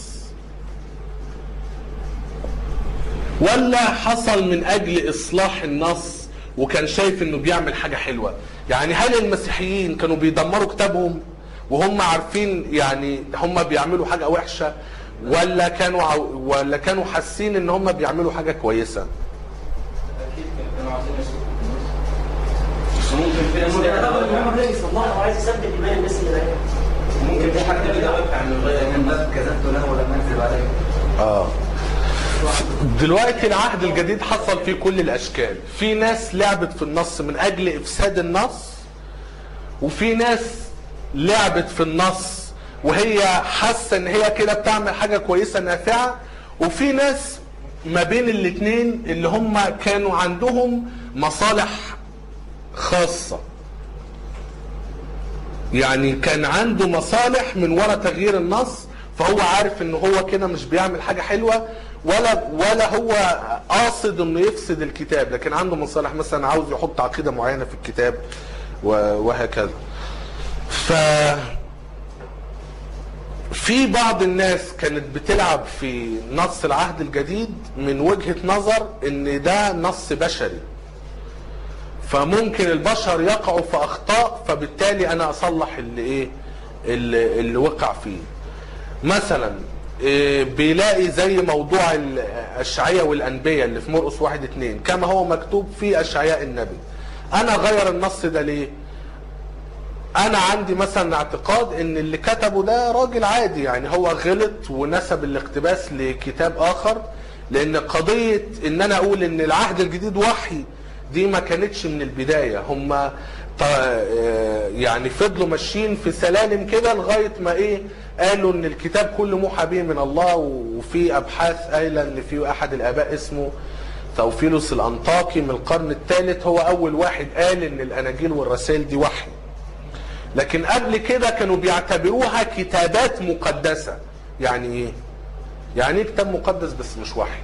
ولا حصل من اجل اصلاح النص وكان شايف انه بيعمل حاجه حلوه يعني هل المسيحيين كانوا بيدمروا كتابهم وهم عارفين يعني هم بيعملوا حاجه وحشه ولا كانوا عو... ولا كانوا حاسين ان هم بيعملوا حاجه كويسه اكيد كانوا عايزين يسوقوا بس ممكن في ناس يعتبر إن ليها- هو بدأ يصلحها وعايز يثبت إيمان الناس اللي زيه ممكن في حد ليه دوافع انه يغير من باب كذبت له ولم اكذب عليه اه دلوقتي العهد الجديد حصل فيه كل الاشكال في ناس لعبت في النص من اجل افساد النص وفي ناس لعبت في النص وهي حاسه ان هي كده بتعمل حاجه كويسه نافعه وفي ناس ما بين الاتنين اللي هم كانوا عندهم مصالح خاصه يعني كان عنده مصالح من وراء تغيير النص فهو عارف ان هو كده مش بيعمل حاجه حلوه ولا ولا هو قاصد انه يفسد الكتاب لكن عنده مصالح مثلا عاوز يحط عقيده معينه في الكتاب و- وهكذا ف في بعض الناس كانت بتلعب في نص العهد الجديد من وجهة نظر ان ده نص بشري فممكن البشر يقعوا في اخطاء فبالتالي انا اصلح اللي ايه اللي, اللي وقع فيه مثلا إيه، بيلاقي زي موضوع الاشعياء والانبياء اللي في مرقس واحد اتنين كما هو مكتوب في اشعياء النبي انا غير النص ده ليه انا عندي مثلا اعتقاد ان اللي كتبه ده راجل عادي يعني هو غلط ونسب الاقتباس لكتاب اخر لان قضية ان انا اقول ان العهد الجديد وحي دي ما كانتش من البداية هم يعني فضلوا ماشيين في سلالم كده لغاية ما ايه قالوا ان الكتاب كله موحى به من الله وفي ابحاث قايله ان في احد الاباء اسمه توفيلوس الانطاكي من القرن الثالث هو اول واحد قال ان الاناجيل والرسائل دي وحي لكن قبل كده كانوا بيعتبروها كتابات مقدسة يعني ايه يعني ايه كتاب مقدس بس مش وحي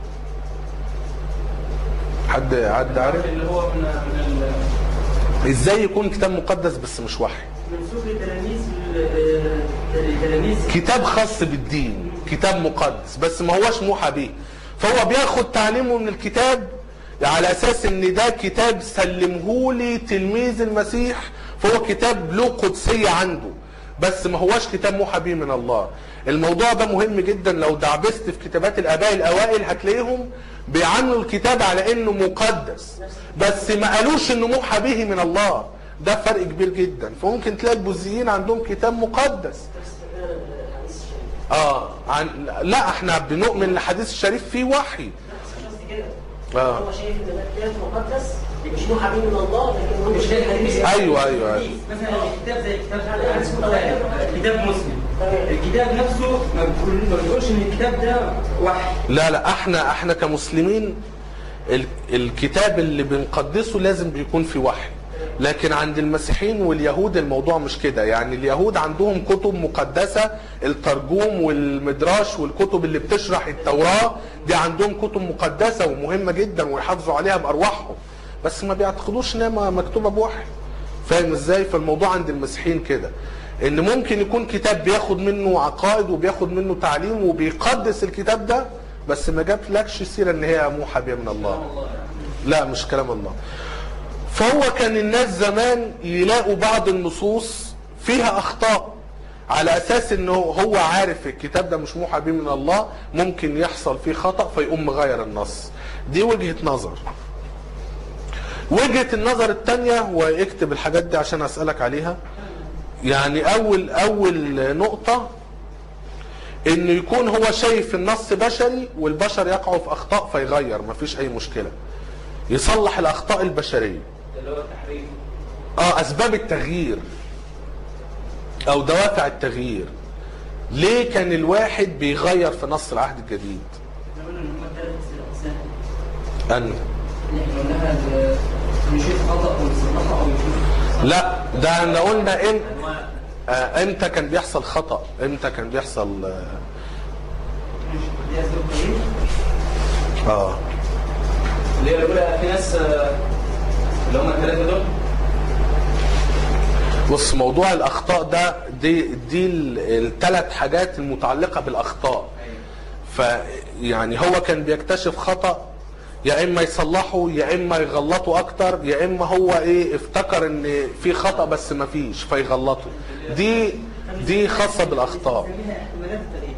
حد حد عارف اللي هو من من ال- ازاي يكون كتاب مقدس بس مش وحي منسوب لتلاميذ لتلاميذ كتاب خاص بالدين كتاب مقدس بس ما هوش موحى به فهو بياخد تعليمه من الكتاب على اساس ان ده كتاب سلمهولي تلميذ المسيح فهو كتاب له قدسية عنده بس ما هوش كتاب موحى به من الله الموضوع ده مهم جدا لو دعبست في كتابات الاباء الاوائل هتلاقيهم بيعاملوا الكتاب على انه مقدس بس ما قالوش انه موحى به من الله ده فرق كبير جدا فممكن تلاقي البوذيين عندهم كتاب مقدس الحديث الشريف اه عن لا احنا بنؤمن ان الحديث الشريف فيه وحي مش قصدي كده آه. هو شايف ان ده كتاب مقدس مش موحى به من الله لكن هو مش شايف ده الحديث. ايوه ايوه, أيوة. مثلا الكتاب زي كتاب كتاب مسلم الكتاب نفسه ما بتقول- ما بتقولش ان الكتاب ده وحي لا لا احنا احنا كمسلمين ال- الكتاب اللي بنقدسه لازم بيكون في وحي لكن عند المسيحيين واليهود الموضوع مش كده يعني اليهود عندهم كتب مقدسة الترجوم والمدراش والكتب اللي بتشرح التوراة دي عندهم كتب مقدسة ومهمة جدا ويحافظوا عليها بأرواحهم بس ما بيعتقدوش انها م- مكتوبة بوحي فاهم ازاي فالموضوع عند المسيحيين كده ان ممكن يكون كتاب بياخد منه عقائد وبياخد منه تعليم وبيقدس الكتاب ده بس ما جابلكش سيره ان هي موحى بها من الله لا مش كلام الله فهو كان الناس زمان يلاقوا بعض النصوص فيها اخطاء على اساس انه هو عارف الكتاب ده مش موحى به من الله ممكن يحصل فيه خطا فيقوم مغير النص دي وجهه نظر وجهه النظر الثانيه واكتب الحاجات دي عشان اسالك عليها يعني اول اول نقطه انه يكون هو شايف النص بشري والبشر يقعوا في اخطاء فيغير مفيش اي مشكله يصلح الاخطاء البشريه اللي هو التحريف اه اسباب التغيير او دوافع التغيير ليه كان الواحد بيغير في نص العهد الجديد احنا قلنا ان هم ثلاث اقسام ان اللي احنا قلناها ال- نشوف خطا ونصلحه او نشوف لا ده احنا قلنا ان انواع آه امتى كان بيحصل خطا امتى كان بيحصل اه, دي اسباب تغيير آه. اللي هي الاولى في ناس آه، اللي هم الثلاثه دول بص موضوع الاخطاء ده دي دي الثلاث حاجات المتعلقه بالاخطاء فيعني هو كان بيكتشف خطا يا اما يصلحه يا اما يغلطه اكتر يا اما هو ايه افتكر ان في خطا بس ما فيش فيغلطه دي دي خاصه بالاخطاء بنسميها احتمالات التغيير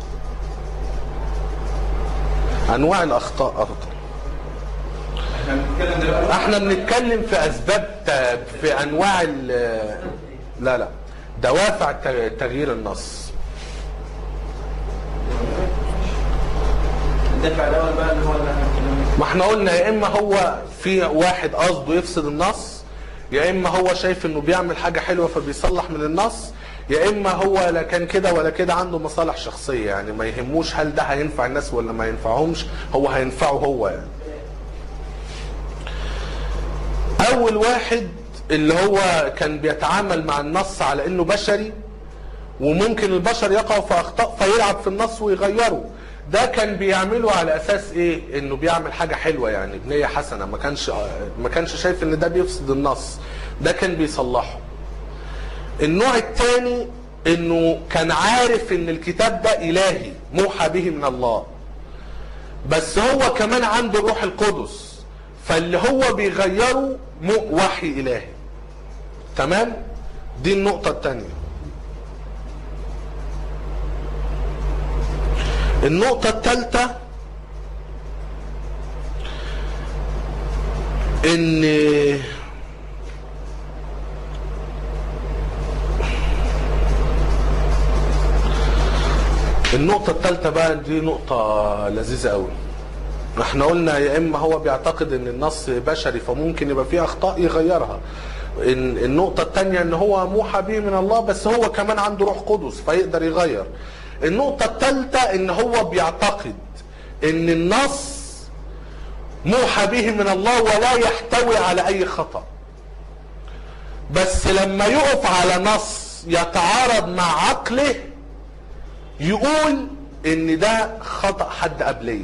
انواع الاخطاء افضل احنا بنتكلم دلوقتي احنا بنتكلم في اسباب ت- في انواع ال- لا لا دوافع ت- تغيير النص الدفع الاول بقى اللي هو اللي احنا بنتكلم ما احنا قلنا يا اما هو في واحد قصده يفسد النص يا اما هو شايف انه بيعمل حاجه حلوه فبيصلح من النص يا اما هو لا كان كده ولا كده عنده مصالح شخصيه يعني ما يهموش هل ده هينفع الناس ولا ما ينفعهمش هو هينفعه هو يعني اول واحد اللي هو كان بيتعامل مع النص على انه بشري وممكن البشر يقعوا في اخطاء فيلعب في النص ويغيره ده كان بيعمله على اساس ايه انه بيعمل حاجه حلوه يعني بنيه حسنه ما كانش ما كانش شايف ان ده بيفسد النص ده كان بيصلحه النوع الثاني انه كان عارف ان الكتاب ده الهي موحى به من الله بس هو كمان عنده الروح القدس فاللي هو بيغيره مو- وحي الهي تمام دي النقطة الثانية النقطة الثالثة ان النقطة الثالثة بقى دي نقطة لذيذة قوي احنا قلنا يا اما هو بيعتقد ان النص بشري فممكن يبقى فيه اخطاء يغيرها إن النقطة الثانية ان هو موحى به من الله بس هو كمان عنده روح قدس فيقدر يغير النقطة الثالثة ان هو بيعتقد ان النص موحى به من الله ولا يحتوي على اي خطأ بس لما يقف على نص يتعارض مع عقله يقول ان ده خطأ حد قبليه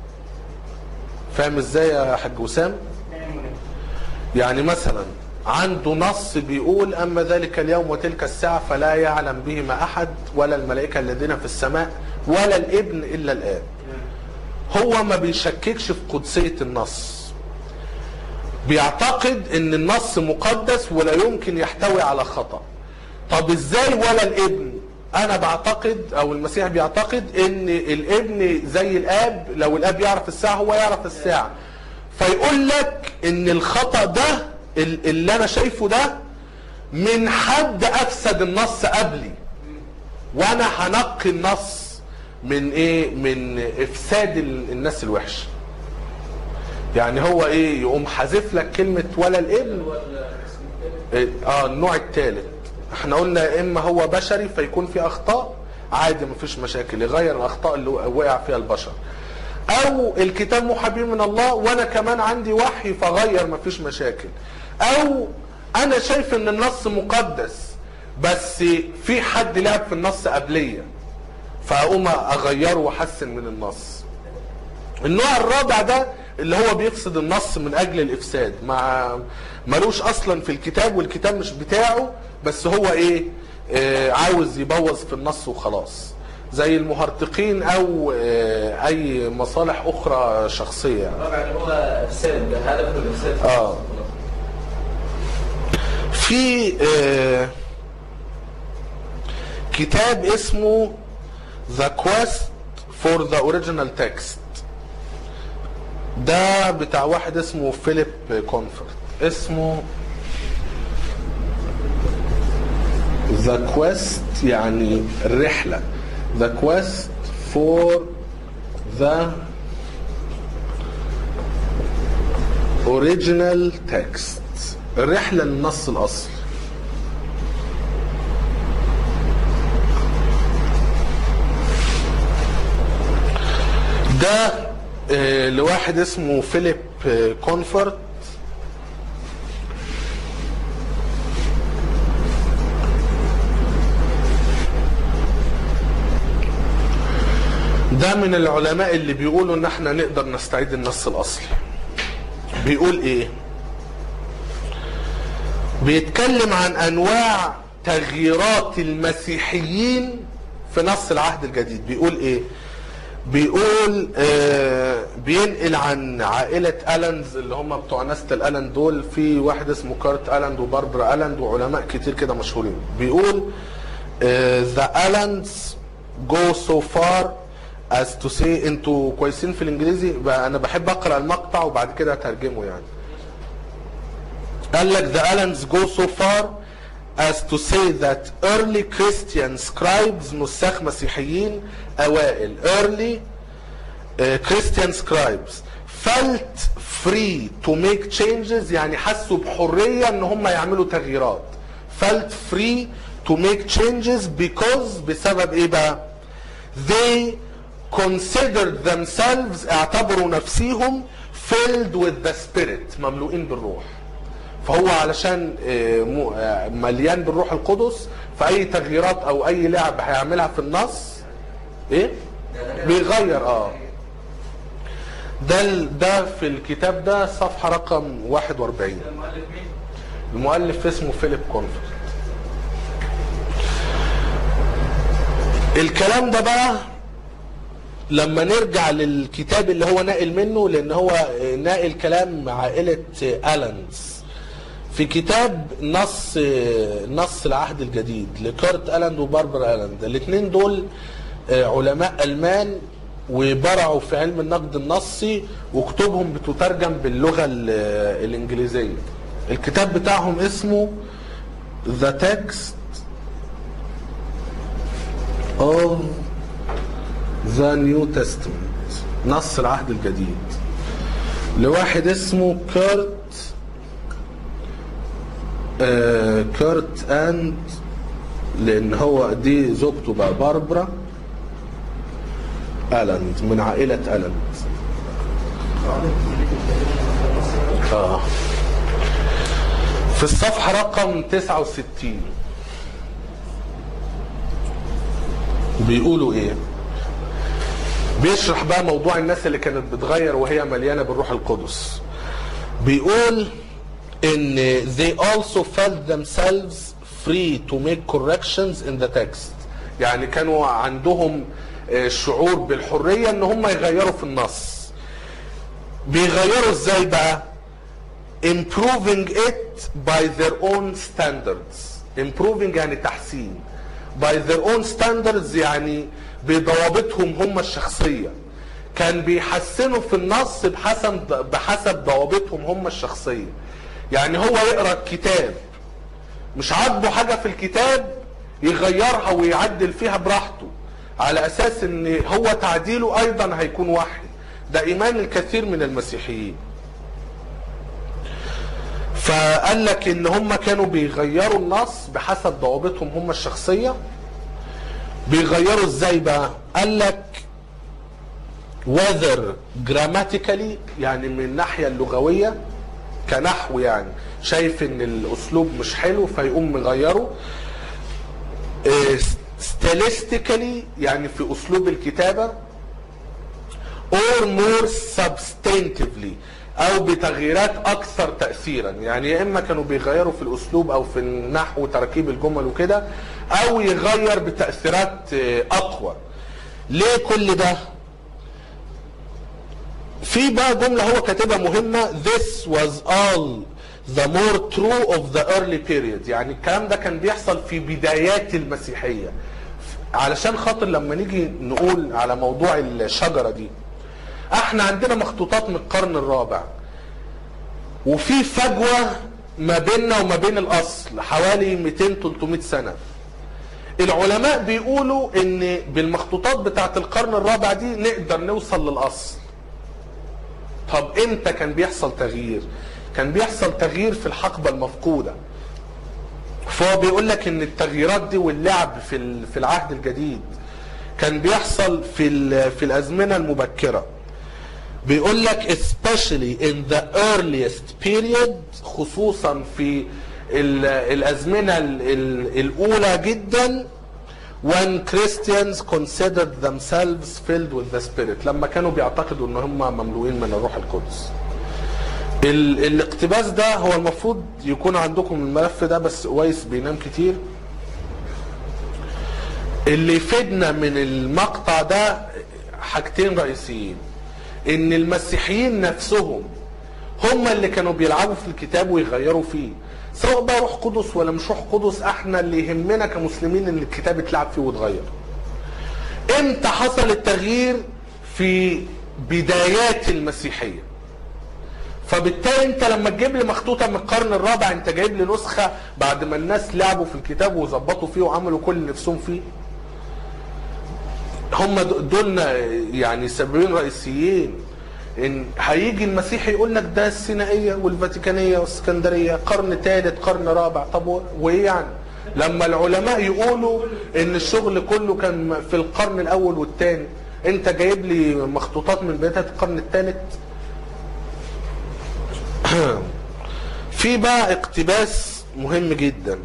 فاهم ازاي يا حاج وسام يعني مثلا عنده نص بيقول اما ذلك اليوم وتلك الساعه فلا يعلم بهما احد ولا الملائكه الذين في السماء ولا الابن الا الاب هو ما بيشككش في قدسيه النص بيعتقد ان النص مقدس ولا يمكن يحتوي على خطأ طب ازاي ولا الابن انا بعتقد او المسيح بيعتقد ان الابن زي الاب لو الاب يعرف الساعه هو يعرف الساعه فيقول لك ان الخطا ده ال- اللي انا شايفه ده من حد افسد النص قبلي وانا هنقي النص من ايه من افساد ال- الناس الوحشه يعني هو ايه يقوم حذف لك كلمه ولا الابن إيه، اه النوع الثالث احنا قلنا يا اما هو بشري فيكون في اخطاء عادي مفيش مشاكل يغير الاخطاء اللي وقع فيها البشر او الكتاب محبي من الله وانا كمان عندي وحي فغير مفيش مشاكل او انا شايف ان النص مقدس بس في حد لعب في النص قبليه فاقوم اغيره واحسن من النص النوع الرابع ده اللي هو بيفسد النص من اجل الافساد مع ملوش اصلا في الكتاب والكتاب مش بتاعه بس هو ايه آه عاوز يبوظ في النص وخلاص زي المهرطقين او آه اي مصالح اخرى شخصيه يعني. الرابع اللي هو افساد ده هدفه الافساد آه. في آه كتاب اسمه The Quest for the Original Text ده بتاع واحد اسمه فيليب كونفورت اسمه The Quest يعني الرحلة The Quest for the Original Text الرحلة للنص الأصلي ده آه، لواحد اسمه فيليب آه، كونفورت ده من العلماء اللي بيقولوا ان احنا نقدر نستعيد النص الاصلي بيقول ايه بيتكلم عن انواع تغييرات المسيحيين في نص العهد الجديد بيقول ايه بيقول آه بينقل عن عائلة ألانز اللي هم بتوع نسل الألند دول في واحد اسمه كارت ألند وباربرا ألند وعلماء كتير كده مشهورين بيقول آه the Allens go so far as to say انتوا كويسين في الانجليزي بقى انا بحب اقرا المقطع وبعد كده اترجمه يعني قال لك the Allens go so far as to say that early Christian scribes نساخ مسيحيين أوائل early uh, Christian scribes felt free to make changes يعني حسوا بحرية ان هم يعملوا تغييرات felt free to make changes because بسبب ايه بقى they considered themselves اعتبروا نفسيهم filled with the spirit مملوئين بالروح فهو علشان آه، مو- آه، مليان بالروح القدس فاي تغييرات او اي لعب هيعملها في النص ايه بيغير اه ده ال- ده في الكتاب ده صفحه رقم 41 المؤلف مين؟ المؤلف اسمه فيليب كونفرت الكلام ده بقى لما نرجع للكتاب اللي هو ناقل منه لان هو ناقل كلام عائلة ألانز في كتاب نص نص العهد الجديد لكارت ألاند وباربرا ألاند الاثنين دول علماء ألمان وبرعوا في علم النقد النصي وكتبهم بتترجم باللغة ال- الإنجليزية الكتاب بتاعهم اسمه The Text of the New Testament نص العهد الجديد لواحد اسمه كيرت آه كيرت اند لان هو دي زوجته بقى باربرا الاند من عائلة الاند اه في الصفحة رقم 69 بيقولوا ايه بيشرح بقى موضوع الناس اللي كانت بتغير وهي مليانة بالروح القدس بيقول ان they also felt themselves free to make corrections in the text يعني كانوا عندهم آه، شعور بالحرية ان هم يغيروا في النص بيغيروا ازاي بقى improving it by their own standards improving يعني تحسين by their own standards يعني بضوابطهم هم الشخصية كان بيحسنوا في النص بحسب بحسب ضوابطهم هم الشخصية يعني هو يقرا الكتاب مش عاجبه حاجة في الكتاب يغيرها ويعدل فيها براحته على اساس ان هو تعديله ايضا هيكون وحي ده ايمان الكثير من المسيحيين فقال لك ان هم كانوا بيغيروا النص بحسب ضوابطهم هم الشخصيه بيغيروا ازاي بقى قال لك whether grammatically يعني من الناحيه اللغويه كنحو يعني شايف ان الاسلوب مش حلو فيقوم مغيره إيه، stylistically يعني في اسلوب الكتابه or more substantively او بتغييرات اكثر تاثيرا يعني يا اما كانوا بيغيروا في الاسلوب او في النحو وتركيب الجمل وكده او يغير بتاثيرات آه، اقوى ليه كل ده في بقى جمله هو كاتبها مهمه this was all the more true of the early period يعني الكلام ده كان بيحصل في بدايات المسيحيه علشان خاطر لما نيجي نقول على موضوع الشجره دي احنا عندنا مخطوطات من القرن الرابع وفي فجوه ما بيننا وما بين الاصل حوالي 200 300 سنه العلماء بيقولوا ان بالمخطوطات بتاعت القرن الرابع دي نقدر نوصل للاصل طب امتى كان بيحصل تغيير كان بيحصل تغيير في الحقبه المفقوده فهو بيقول لك ان التغييرات دي واللعب في ال- في العهد الجديد كان بيحصل في ال- في الازمنه المبكره بيقول لك especially in the earliest period خصوصا في ال- الازمنه ال- ال- الاولى جدا when Christians considered themselves filled with the Spirit لما كانوا بيعتقدوا ان هم مملوئين من الروح القدس ال- الاقتباس ده هو المفروض يكون عندكم الملف ده بس كويس بينام كتير اللي يفيدنا من المقطع ده حاجتين رئيسيين ان المسيحيين نفسهم هم اللي كانوا بيلعبوا في الكتاب ويغيروا فيه سواء بقى روح قدس ولا مش روح قدس احنا اللي يهمنا كمسلمين ان الكتاب اتلعب فيه واتغير امتى حصل التغيير في بدايات المسيحيه فبالتالي انت لما تجيب لي مخطوطه من القرن الرابع انت جايب لي نسخه بعد ما الناس لعبوا في الكتاب وظبطوا فيه وعملوا كل اللي نفسهم فيه هم د- دول يعني سببين رئيسيين ان هيجي المسيح يقول لك ده السينائيه والفاتيكانيه والاسكندريه قرن ثالث قرن رابع طب و- وايه يعني لما العلماء يقولوا ان الشغل كله كان في القرن الاول والثاني انت جايب لي مخطوطات من بدايه القرن الثالث في بقى اقتباس مهم جدا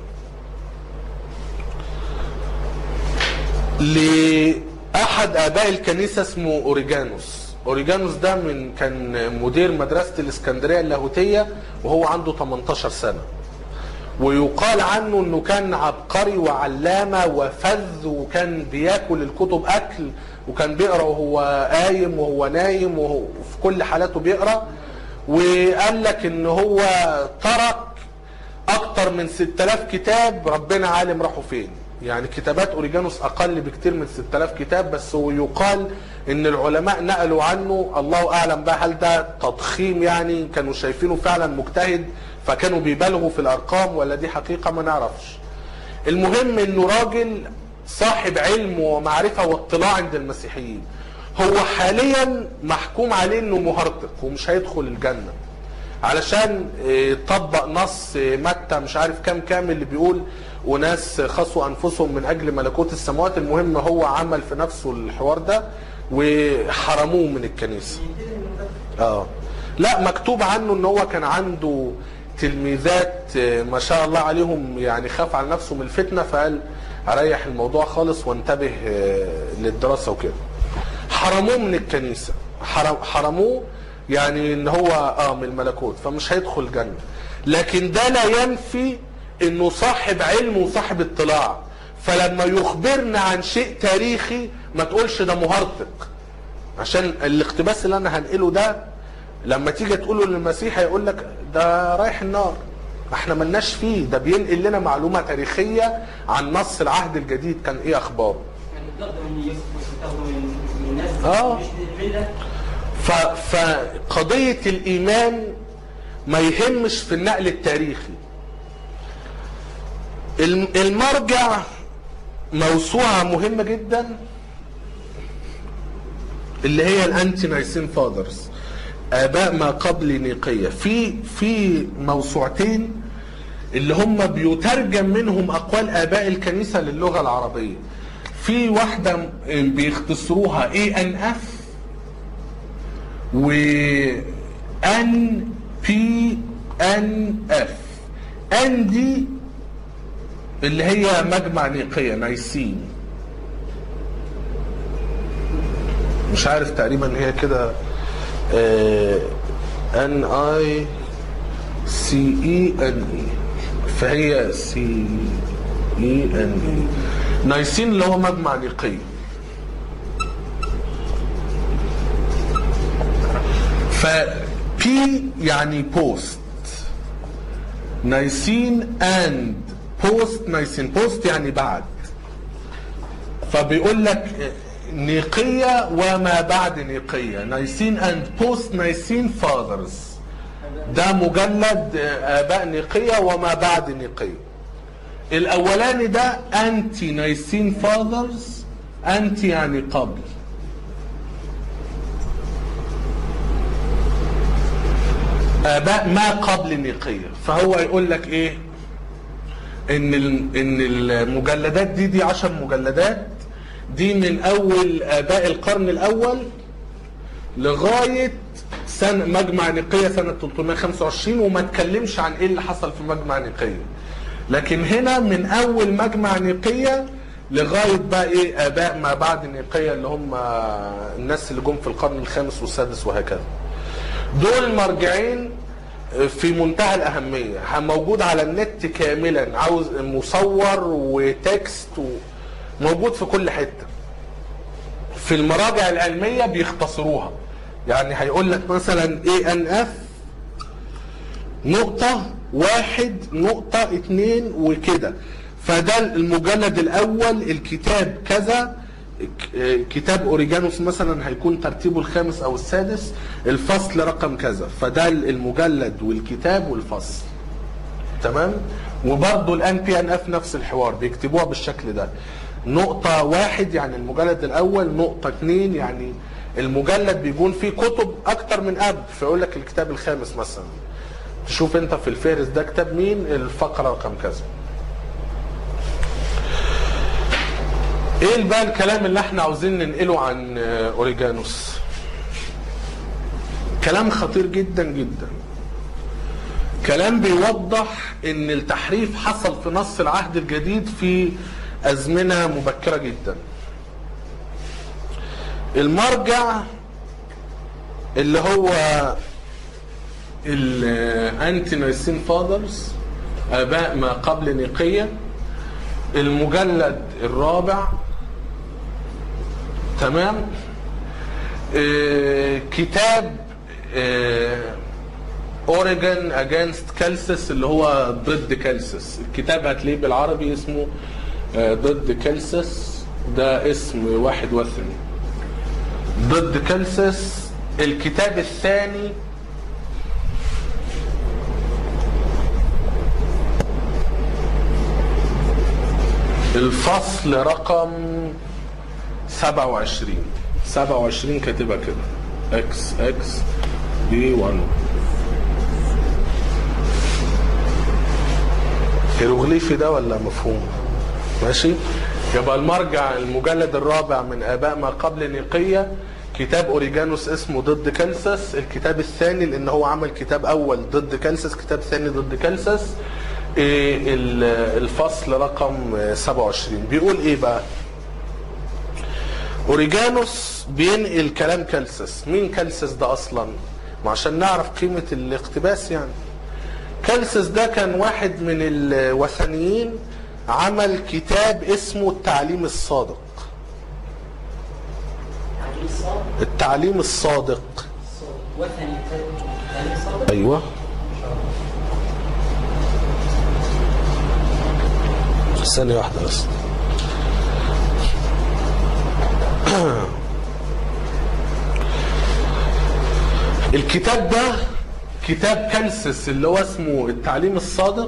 لأحد آباء الكنيسة اسمه أوريجانوس أوريجانوس ده من كان مدير مدرسة الإسكندرية اللاهوتية وهو عنده 18 سنة ويقال عنه انه كان عبقري وعلامه وفذ وكان بياكل الكتب اكل وكان بيقرا وهو قايم وهو نايم وهو في كل حالاته بيقرا وقال لك ان هو ترك اكتر من 6000 كتاب ربنا عالم راحوا فين يعني كتابات اوريجانوس اقل بكتير من 6000 كتاب بس هو يقال ان العلماء نقلوا عنه الله اعلم بقى هل ده تضخيم يعني كانوا شايفينه فعلا مجتهد فكانوا بيبالغوا في الارقام ولا دي حقيقه ما نعرفش المهم انه راجل صاحب علم ومعرفه واطلاع عند المسيحيين هو حاليا محكوم عليه انه مهرطق ومش هيدخل الجنه علشان آه، طبق نص آه، متى مش عارف كام كام اللي بيقول وناس خصوا انفسهم من اجل ملكوت السماوات المهم هو عمل في نفسه الحوار ده وحرموه من الكنيسه اه لا مكتوب عنه ان هو كان عنده تلميذات آه، ما شاء الله عليهم يعني خاف على نفسه من الفتنه فقال اريح الموضوع خالص وانتبه آه، للدراسه وكده حرموه من الكنيسه حرم حرموه يعني ان هو اه من الملكوت فمش هيدخل الجنه لكن ده لا ينفي انه صاحب علم وصاحب اطلاع فلما يخبرنا عن شيء تاريخي ما تقولش ده مهرطق عشان الاقتباس اللي انا هنقله ده لما تيجي تقوله للمسيح هيقول لك ده رايح النار احنا ملناش فيه ده بينقل لنا معلومه تاريخيه عن نص العهد الجديد كان ايه اخباره يعني بتاخده من يوسف بتاخده من من الناس آه. مش من المله ف- فقضية الإيمان ما يهمش في النقل التاريخي الم- المرجع موسوعة مهمة جدا اللي هي الانتي نايسين فاذرز اباء ما قبل نيقية في في موسوعتين اللي هم بيترجم منهم اقوال اباء الكنيسة للغة العربية في واحدة بيختصروها اي ان اف و ان بي ان اف ان دي اللي هي مجمع نيقية نايسين مش عارف تقريبا هي كده ان اي سي اي ان اي فهي سي اي ان اي نايسين اللي هو مجمع نيقية ف بي يعني بوست نايسين اند بوست نايسين بوست يعني بعد فبيقول لك نيقية وما بعد نيقية نايسين اند بوست نايسين فاذرز ده مجلد اباء نيقية وما بعد نيقية الاولاني ده انتي نايسين فاذرز انتي يعني قبل اباء ما قبل نيقية فهو يقول لك ايه ان ال- ان المجلدات دي دي عشر مجلدات دي من اول اباء القرن الاول لغايه سنه مجمع نيقيه سنه 325 وما اتكلمش عن ايه اللي حصل في مجمع نيقيه لكن هنا من اول مجمع نيقيه لغايه بقى ايه اباء ما بعد نيقيه اللي هم الناس اللي جم في القرن الخامس والسادس وهكذا دول مرجعين في منتهى الأهمية موجود على النت كاملا عاوز مصور وتكست موجود في كل حتة في المراجع العلمية بيختصروها يعني هيقول لك مثلا اي ان اف نقطة واحد نقطة اتنين وكده فده المجلد الأول الكتاب كذا ك- كتاب اوريجانوس مثلا هيكون ترتيبه الخامس او السادس الفصل رقم كذا فده المجلد والكتاب والفصل تمام وبرضه الان بي ان اف نفس الحوار بيكتبوها بالشكل ده نقطة واحد يعني المجلد الأول نقطة اتنين يعني المجلد بيكون فيه كتب اكتر من اب فيقول لك الكتاب الخامس مثلا تشوف انت في الفهرس ده كتاب مين الفقره رقم كذا ايه بقى الكلام اللي احنا عاوزين ننقله عن آه، اوريجانوس كلام خطير جدا جدا كلام بيوضح ان التحريف حصل في نص العهد الجديد في ازمنه مبكره جدا المرجع اللي هو الانتي نايسين فاذرز اباء ما قبل نيقيه المجلد الرابع تمام آه، كتاب اوريجن اجينست كالسس اللي هو ضد كالسس الكتاب هتلاقيه بالعربي اسمه آه، ضد كالسس ده اسم واحد وثني ضد كالسس الكتاب الثاني الفصل رقم 27 27 كاتبها كده اكس اكس بي 1 هيروغليفي ده ولا مفهوم ماشي يبقى المرجع المجلد الرابع من اباء ما قبل نيقيه كتاب اوريجانوس اسمه ضد كالسس الكتاب الثاني لان هو عمل كتاب اول ضد كالسس كتاب ثاني ضد كالسس إيه ال- الفصل رقم 27 بيقول ايه بقى اوريجانوس بينقل كلام كالسس مين كالسس ده اصلا ما عشان نعرف قيمة الاقتباس يعني كالسس ده كان واحد من الوثنيين عمل كتاب اسمه التعليم الصادق تعليم صعب التعليم الصادق صعب. وثني تعليم صعب ايوه ثانية واحدة بس الكتاب ده كتاب كالسس اللي هو اسمه التعليم الصادق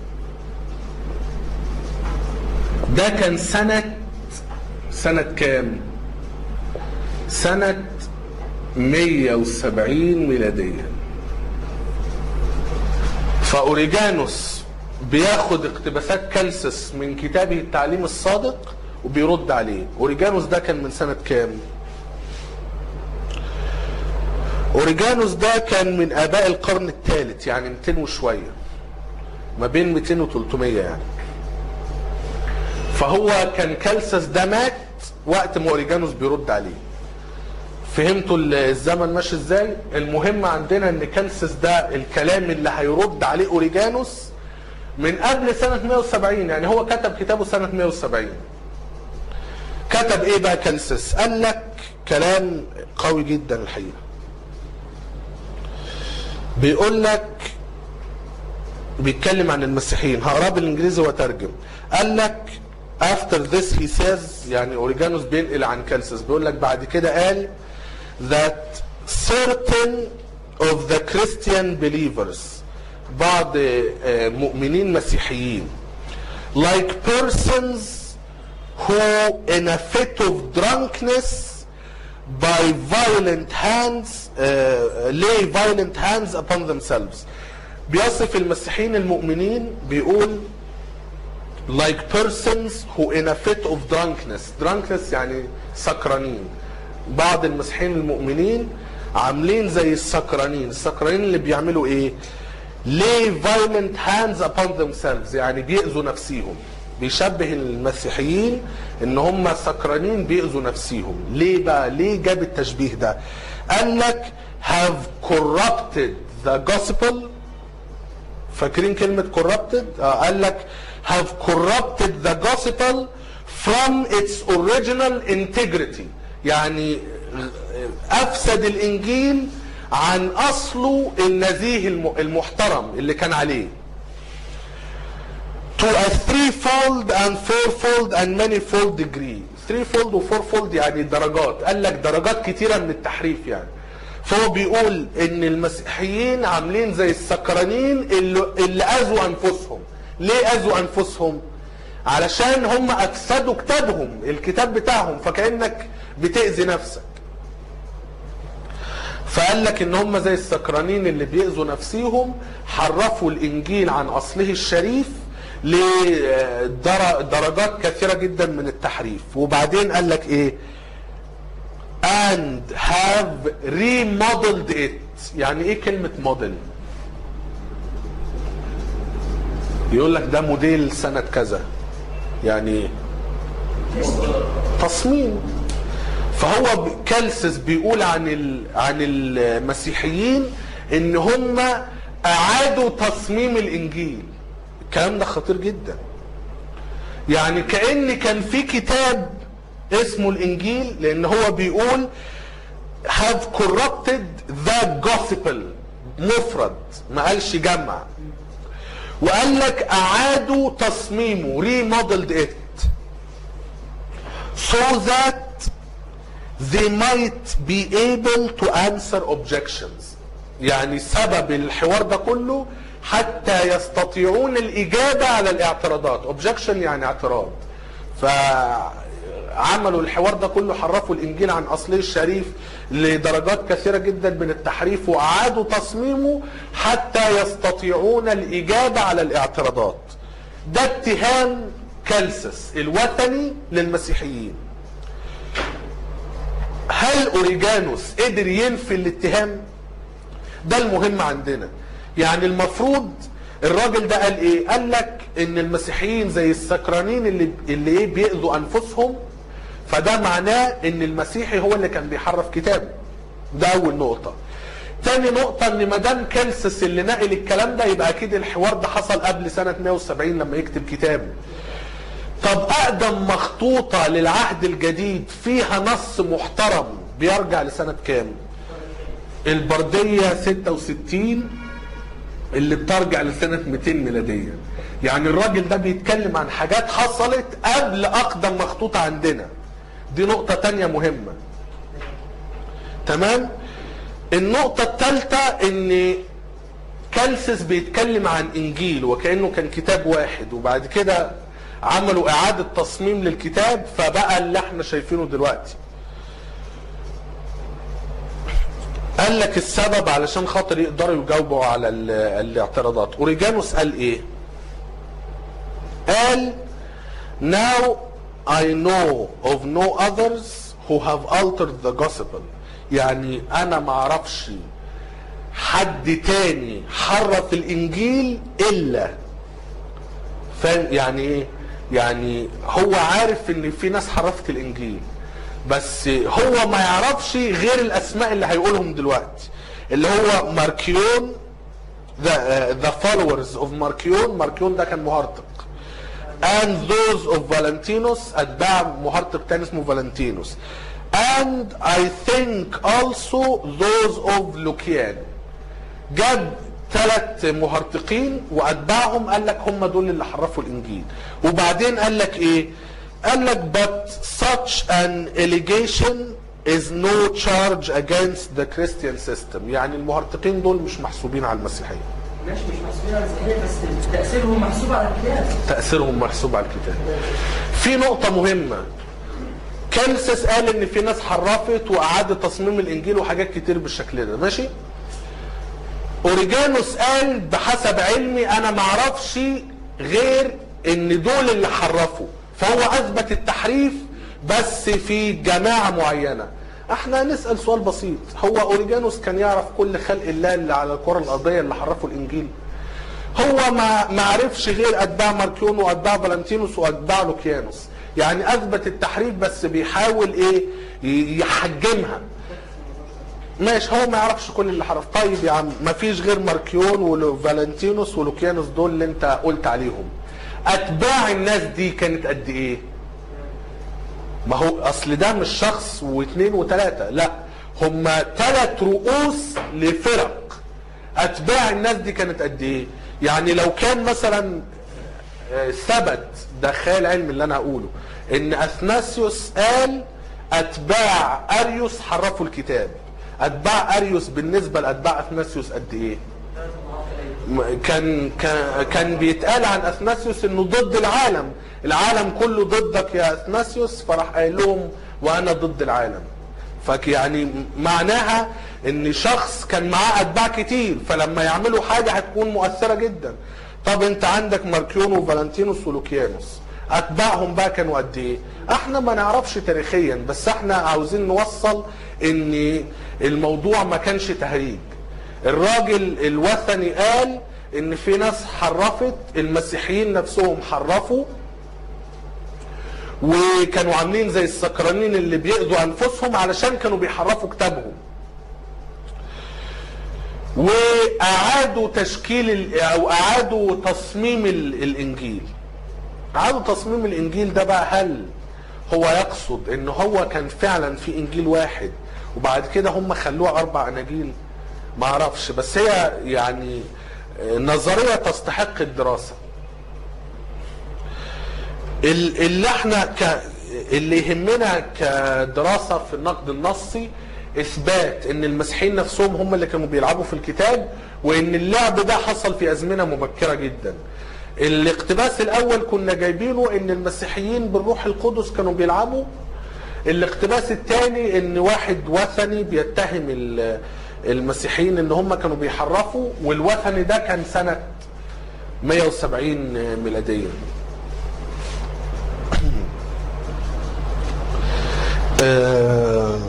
ده كان سنة سنة كام؟ سنة 170 ميلاديا فاوريجانوس بياخد اقتباسات كالسس من كتابه التعليم الصادق وبيرد عليه اوريجانوس ده كان من سنة كام اوريجانوس ده كان من اباء القرن الثالث يعني 200 وشوية ما بين 200 و 300 يعني فهو كان كالسس ده مات وقت ما اوريجانوس بيرد عليه فهمتوا ال- الزمن ماشي ازاي المهم عندنا ان كالسس ده الكلام اللي هيرد عليه اوريجانوس من قبل سنة 170 يعني هو كتب كتابه سنة 170 كتب ايه بقى كالسس قال لك كلام قوي جدا الحقيقة بيقول لك بيتكلم عن المسيحيين هقراه بالانجليزي واترجم قال لك after this he says يعني اوريجانوس بينقل عن كالسس بيقول لك بعد كده قال that certain of the Christian believers بعض آه، مؤمنين مسيحيين like persons who in a fit of drunkenness by violent hands uh, lay violent hands upon themselves بيصف المسيحيين المؤمنين بيقول like persons who in a fit of drunkenness drunkenness يعني سكرانين بعض المسيحيين المؤمنين عاملين زي السكرانين السكرانين اللي بيعملوا ايه lay violent hands upon themselves يعني بيأذوا نفسيهم بيشبه المسيحيين ان هم سكرانين بيأذوا نفسيهم ليه بقى ليه جاب التشبيه ده قال لك have corrupted the gospel فاكرين كلمة corrupted آه قال لك have corrupted the gospel from its original integrity يعني افسد الانجيل عن اصله النزيه الم- المحترم اللي كان عليه to a threefold and fourfold and manifold degree threefold و fourfold يعني درجات قال لك درجات كتيرة من التحريف يعني فهو بيقول ان المسيحيين عاملين زي السكرانين اللي, اللي اذوا انفسهم ليه اذوا انفسهم علشان هم افسدوا كتابهم الكتاب بتاعهم فكانك بتاذي نفسك فقال لك ان هم زي السكرانين اللي بيأذوا نفسيهم حرفوا الانجيل عن اصله الشريف لدرجات كثيره جدا من التحريف وبعدين قال لك ايه and have remodeled it يعني ايه كلمه موديل يقول لك ده موديل سنه كذا يعني ايه تصميم فهو ب- كالسس بيقول عن ال... عن المسيحيين ان هم اعادوا تصميم الانجيل الكلام ده خطير جدا يعني كان كان في كتاب اسمه الانجيل لان هو بيقول have corrupted the gospel مفرد ما قالش جمع وقال لك اعادوا تصميمه remodeled it so that they might be able to answer objections يعني سبب الحوار ده كله حتى يستطيعون الإجابة على الاعتراضات objection يعني اعتراض فعملوا الحوار ده كله حرفوا الإنجيل عن أصله الشريف لدرجات كثيرة جدا من التحريف وأعادوا تصميمه حتى يستطيعون الإجابة على الاعتراضات ده اتهام كالسس الوثني للمسيحيين هل اوريجانوس قدر ينفي الاتهام ده المهم عندنا يعني المفروض الراجل ده قال ايه قال لك ان المسيحيين زي السكرانين اللي اللي ايه بيأذوا انفسهم فده معناه ان المسيحي هو اللي كان بيحرف كتابه ده اول نقطة تاني نقطة ان مدام كالسس اللي نقل الكلام ده يبقى اكيد الحوار ده حصل قبل سنة 170 لما يكتب كتابه طب اقدم مخطوطة للعهد الجديد فيها نص محترم بيرجع لسنة كام البردية 66 اللي بترجع لسنة 200 ميلادية يعني الراجل ده بيتكلم عن حاجات حصلت قبل اقدم مخطوطة عندنا دي نقطة تانية مهمة تمام النقطة الثالثة ان كالسس بيتكلم عن انجيل وكأنه كان كتاب واحد وبعد كده عملوا اعادة تصميم للكتاب فبقى اللي احنا شايفينه دلوقتي قال لك السبب علشان خاطر يقدروا يجاوبوا على ال- الاعتراضات اوريجانوس قال ايه قال now I know of no others who have altered the gospel يعني انا ما اعرفش حد تاني حرف الانجيل الا فاهم يعني ايه يعني هو عارف ان في ناس حرفت الانجيل بس هو ما يعرفش غير الاسماء اللي هيقولهم دلوقتي اللي هو ماركيون the, uh, the followers of ماركيون ماركيون ده كان مهرطق and those of فالنتينوس اتباع مهرطق تاني اسمه فالنتينوس and I think also those of لوكيان جاب ثلاث مهرطقين واتباعهم قال لك هم دول اللي حرفوا الانجيل وبعدين قال لك ايه قال لك but such an allegation is no charge against the Christian system يعني المهرطقين دول مش محسوبين على المسيحية ماشي مش محسوبين على المسيحيه بس تاثيرهم محسوب على الكتاب تأثيرهم محسوب على الكتاب في نقطة مهمة كالسس قال ان في ناس حرفت واعادت تصميم الانجيل وحاجات كتير بالشكل ده ماشي اوريجانوس قال بحسب علمي انا ما اعرفش غير ان دول اللي حرفوا فهو اثبت التحريف بس في جماعة معينة احنا نسأل سؤال بسيط هو اوريجانوس كان يعرف كل خلق الله اللي على الكرة الارضية اللي حرفوا الانجيل هو ما ما عرفش غير اتباع ماركيون واتباع فالنتينوس واتباع لوكيانوس يعني اثبت التحريف بس بيحاول ايه ي- يحجمها ماشي هو ما يعرفش كل اللي حرف طيب يا عم ما فيش غير ماركيون وفالنتينوس ولوكيانوس دول اللي انت قلت عليهم اتباع الناس دي كانت قد ايه ما هو اصل ده مش شخص واثنين وثلاثة لا هم ثلاث رؤوس لفرق اتباع الناس دي كانت قد ايه يعني لو كان مثلا آه، ثبت ده خيال علمي اللي انا هقوله ان اثناسيوس قال اتباع اريوس حرفوا الكتاب اتباع اريوس بالنسبه لاتباع اثناسيوس قد ايه م- كان كان كان بيتقال عن اثناسيوس انه ضد العالم العالم كله ضدك يا اثناسيوس فراح قايل لهم وانا ضد العالم فك يعني معناها ان شخص كان معاه اتباع كتير فلما يعملوا حاجه هتكون مؤثره جدا طب انت عندك ماركيون وفالنتينوس ولوكيانوس اتباعهم بقى كانوا قد ايه احنا ما نعرفش تاريخيا بس احنا عاوزين نوصل ان الموضوع ما كانش تهريج الراجل الوثني قال ان في ناس حرفت المسيحيين نفسهم حرفوا وكانوا عاملين زي السكرانين اللي بيقضوا انفسهم علشان كانوا بيحرفوا كتابهم واعادوا تشكيل ال- او اعادوا تصميم ال- الانجيل اعادوا تصميم الانجيل ده بقى هل هو يقصد ان هو كان فعلا في انجيل واحد وبعد كده هم خلوه اربع اناجيل ما اعرفش بس هي يعني نظريه تستحق الدراسه ال- اللي احنا ك اللي يهمنا كدراسه في النقد النصي اثبات ان المسيحيين نفسهم هم اللي كانوا بيلعبوا في الكتاب وان اللعب ده حصل في ازمنه مبكره جدا الاقتباس الاول كنا جايبينه ان المسيحيين بالروح القدس كانوا بيلعبوا الاقتباس الثاني ان واحد وثني بيتهم ال- المسيحيين ان هم كانوا بيحرفوا والوثني ده كان سنه 170 ميلاديا آه،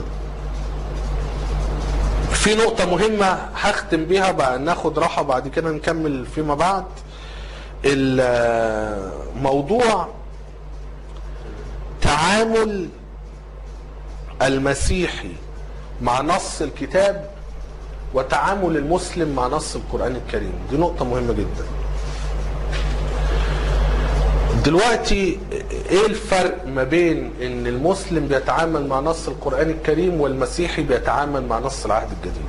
في نقطة مهمة هختم بيها بقى ناخد راحة بعد كده نكمل فيما بعد الموضوع تعامل المسيحي مع نص الكتاب وتعامل المسلم مع نص القرآن الكريم دي نقطة مهمة جدا دلوقتي ايه الفرق ما بين ان المسلم بيتعامل مع نص القرآن الكريم والمسيحي بيتعامل مع نص العهد الجديد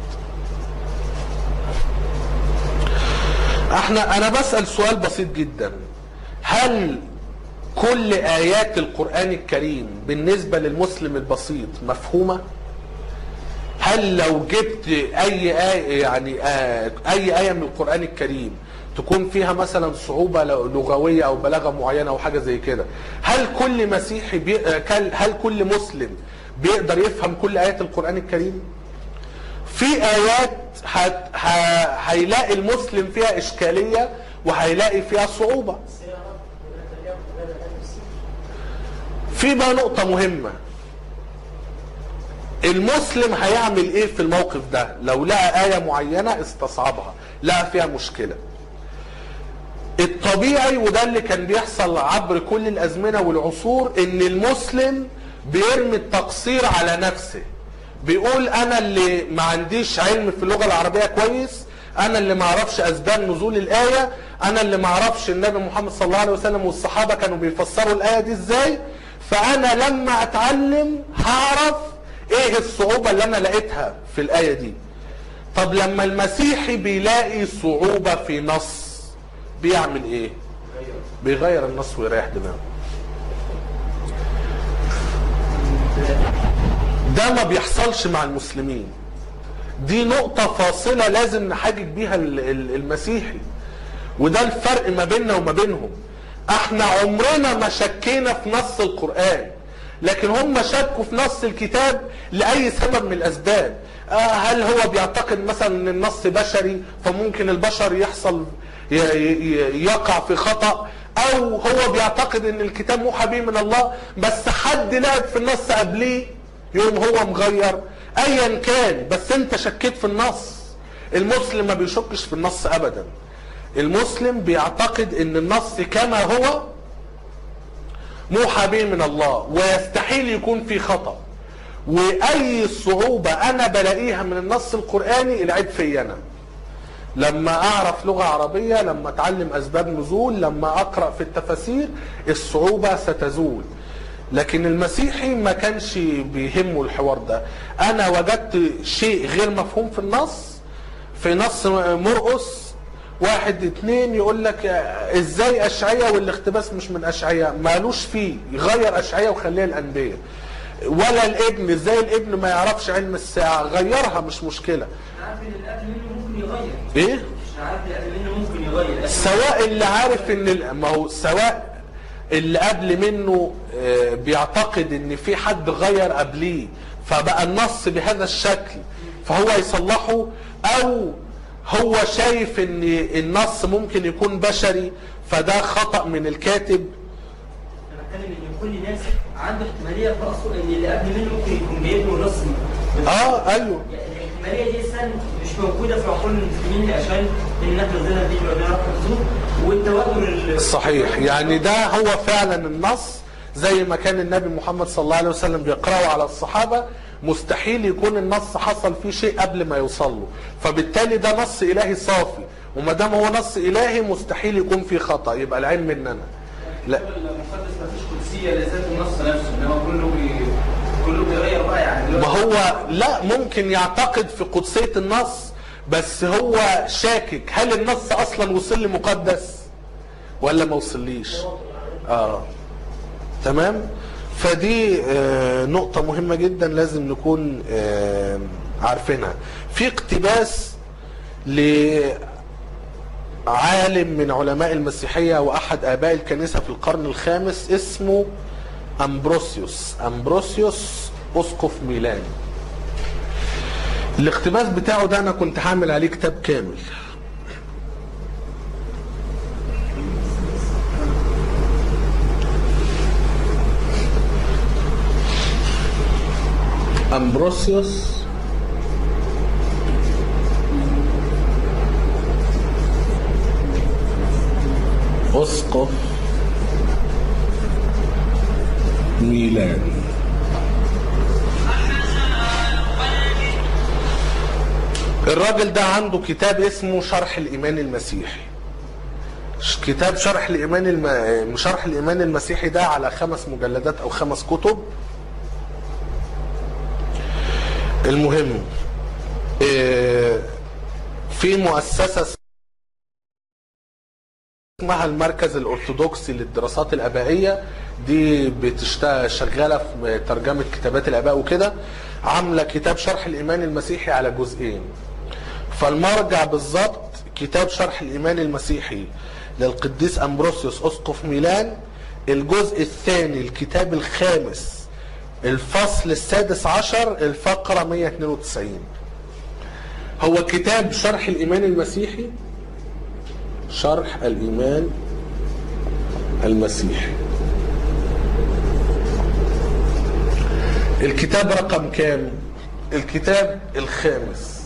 احنا انا بسأل سؤال بسيط جدا هل كل ايات القرآن الكريم بالنسبة للمسلم البسيط مفهومة هل لو جبت اي آية يعني آه اي آية من القرآن الكريم تكون فيها مثلا صعوبة لغوية او بلاغة معينة او حاجة زي كده هل كل مسيحي بي... آه، كل- هل كل مسلم بيقدر يفهم كل ايات القرآن الكريم في ايات هت... ه... هيلاقي المسلم فيها اشكالية وهيلاقي فيها صعوبة في بقى نقطة مهمة المسلم هيعمل ايه في الموقف ده لو لقى آية معينة استصعبها لقى فيها مشكلة الطبيعي وده اللي كان بيحصل عبر كل الأزمنة والعصور ان المسلم بيرمي التقصير على نفسه بيقول انا اللي ما عنديش علم في اللغة العربية كويس انا اللي ما اعرفش اسباب نزول الآية انا اللي ما اعرفش النبي محمد صلى الله عليه وسلم والصحابة كانوا بيفسروا الآية دي ازاي فانا لما اتعلم هعرف ايه الصعوبة اللي انا لقيتها في الآية دي طب لما المسيحي بيلاقي صعوبة في نص بيعمل ايه بيغير النص ويريح دماغه ده ما بيحصلش مع المسلمين دي نقطة فاصلة لازم نحاجج بيها ال- ال- المسيحي وده الفرق ما بيننا وما بينهم احنا عمرنا ما شكينا في نص القرآن لكن هم شكوا في نص الكتاب لأي سبب من الأسباب آه هل هو بيعتقد مثلا ان النص بشري فممكن البشر يحصل ي- ي- يقع في خطأ او هو بيعتقد ان الكتاب موحى به من الله بس حد لعب في النص قبليه يقوم هو مغير ايا كان بس انت شكيت في النص المسلم ما بيشكش في النص ابدا المسلم بيعتقد ان النص كما هو موحى به من الله ويستحيل يكون في خطأ واي صعوبة انا بلاقيها من النص القرآني العيب فيا انا لما اعرف لغة عربية لما اتعلم اسباب نزول لما اقرأ في التفاسير الصعوبة ستزول لكن المسيحي ما كانش بيهمه الحوار ده انا وجدت شيء غير مفهوم في النص في نص مرقس واحد اتنين يقول لك ازاي اشعية والاقتباس مش من اشعية مالوش فيه يغير اشعية وخليها الانبياء ولا الابن ازاي الابن ما يعرفش علم الساعة غيرها مش مشكلة عارف ان القتل منه ممكن يغير ايه مش عارف القتل منه ممكن يغير سواء اللي عارف ان ال- ما هو سواء اللي قبل منه آه، بيعتقد ان في حد غير قبليه فبقى النص بهذا الشكل فهو يصلحه او هو شايف ان النص ممكن يكون بشري فده خطأ من الكاتب انا بتكلم ان كل ناس عنده احتماليه في راسه ان اللي قبل منه ممكن يكون جايب له نص اه ايوه يعني الاحتماليه دي اساسا مش موجوده في عقول المسلمين عشان ان احنا نزلنا دي ولا نعرف الحدود والتواتر ال- صحيح يعني ده هو فعلا النص زي ما كان النبي محمد صلى الله عليه وسلم بيقرأه على الصحابة مستحيل يكون النص حصل فيه شيء قبل ما يوصل له فبالتالي ده نص إلهي صافي وما دام هو نص إلهي مستحيل يكون فيه خطأ يبقى العلم مننا لا الكتاب المقدس ما فيش قدسيه لذات النص نفسه انما كله بي... كله بيغير بقى يعني ما هو لا ممكن يعتقد في قدسية النص بس هو شاكك هل النص أصلا وصل لي مقدس ولا ما وصليش اه تمام فدي آه نقطة مهمة جدا لازم نكون آه عارفينها في اقتباس لعالم من علماء المسيحية وأحد آباء الكنيسة في القرن الخامس اسمه أمبروسيوس أمبروسيوس أسقف ميلان الاقتباس بتاعه ده أنا كنت هعمل عليه كتاب كامل أمبروسيوس أسقف ميلان الراجل ده عنده كتاب اسمه شرح الإيمان المسيحي ش- كتاب شرح الإيمان الم... شرح الإيمان المسيحي ده على خمس مجلدات أو خمس كتب المهم آه، في مؤسسة اسمها المركز الأرثوذكسي للدراسات الآبائية دي بتشتغل شغالة في ترجمة كتابات الآباء وكده عاملة كتاب شرح الإيمان المسيحي على جزئين فالمرجع بالظبط كتاب شرح الإيمان المسيحي للقديس أمبروسيوس أسقف ميلان الجزء الثاني الكتاب الخامس الفصل السادس عشر الفقرة 192 هو كتاب شرح الإيمان المسيحي شرح الإيمان المسيحي الكتاب رقم كام الكتاب الخامس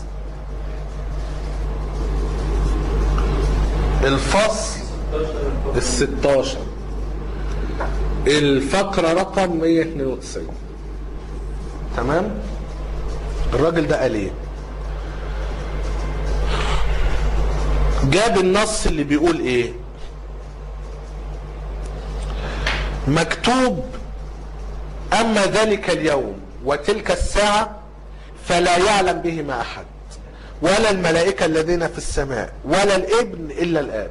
الفصل الستاشر الفقرة رقم 192 تمام الراجل ده قال ايه جاب النص اللي بيقول ايه مكتوب اما ذلك اليوم وتلك الساعة فلا يعلم بهما احد ولا الملائكة الذين في السماء ولا الابن الا الاب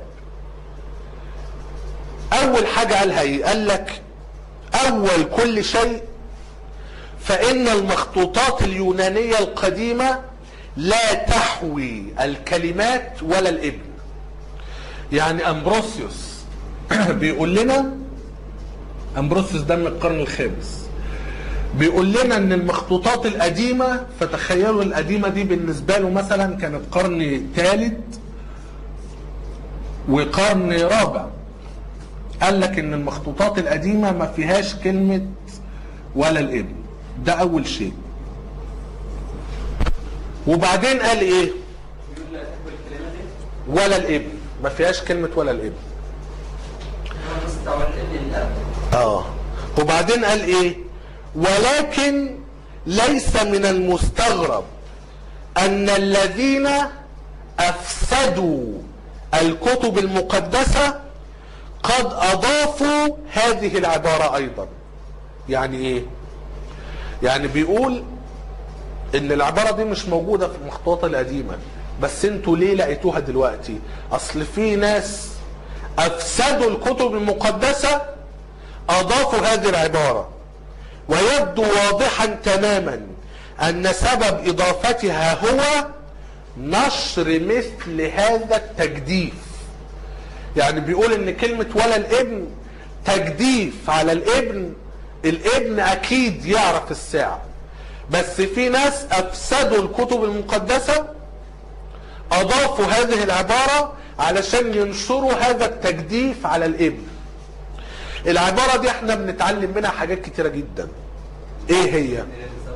اول حاجة قالها ايه قال لك اول كل شيء فان المخطوطات اليونانية القديمة لا تحوي الكلمات ولا الابن يعني امبروسيوس بيقول لنا امبروسيوس ده من القرن الخامس بيقول لنا ان المخطوطات القديمة فتخيلوا القديمة دي بالنسبة له مثلا كانت قرن ثالث وقرن رابع قال لك ان المخطوطات القديمة ما فيهاش كلمة ولا الابن ده اول شيء وبعدين قال ايه ولا الابن ما فيهاش كلمة ولا الابن النص بتاع الابن الاب اه وبعدين قال ايه ولكن ليس من المستغرب ان الذين افسدوا الكتب المقدسة قد اضافوا هذه العبارة ايضا يعني ايه يعني بيقول ان العبارة دي مش موجودة في المخطوطات القديمة بس انتوا ليه لقيتوها دلوقتي اصل في ناس افسدوا الكتب المقدسة اضافوا هذه العبارة ويبدو واضحا تماما ان سبب اضافتها هو نشر مثل هذا التجديف يعني بيقول ان كلمة ولا الابن تجديف على الابن الابن اكيد يعرف الساعة بس في ناس افسدوا الكتب المقدسة اضافوا هذه العبارة علشان ينشروا هذا التجديف على الابن العبارة دي احنا بنتعلم منها حاجات كتيرة جدا ايه هي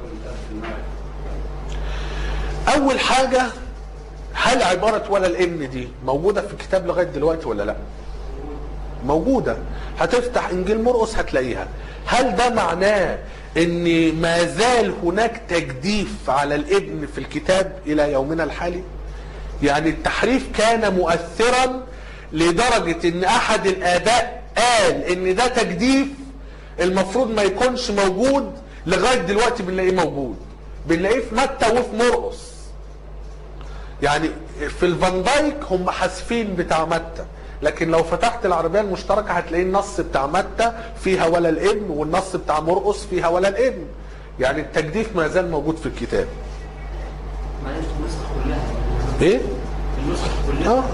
اول حاجة هل عبارة ولا الابن دي موجودة في الكتاب لغاية دلوقتي ولا لا موجودة هتفتح انجيل مرقس هتلاقيها هل ده معناه ان ما زال هناك تجديف على الابن في الكتاب الى يومنا الحالي يعني التحريف كان مؤثرا لدرجة ان احد الاباء قال ان ده تجديف المفروض ما يكونش موجود لغاية دلوقتي بنلاقيه موجود بنلاقيه في متى وفي مرقس يعني في الفان دايك هم حاسفين بتاع متى لكن لو فتحت العربيه المشتركه هتلاقي النص بتاع متى فيها ولا الابن والنص بتاع مرقس فيها ولا الابن يعني التجديف ما زال موجود في الكتاب معلش النسخ كلها ايه النسخ كلها اه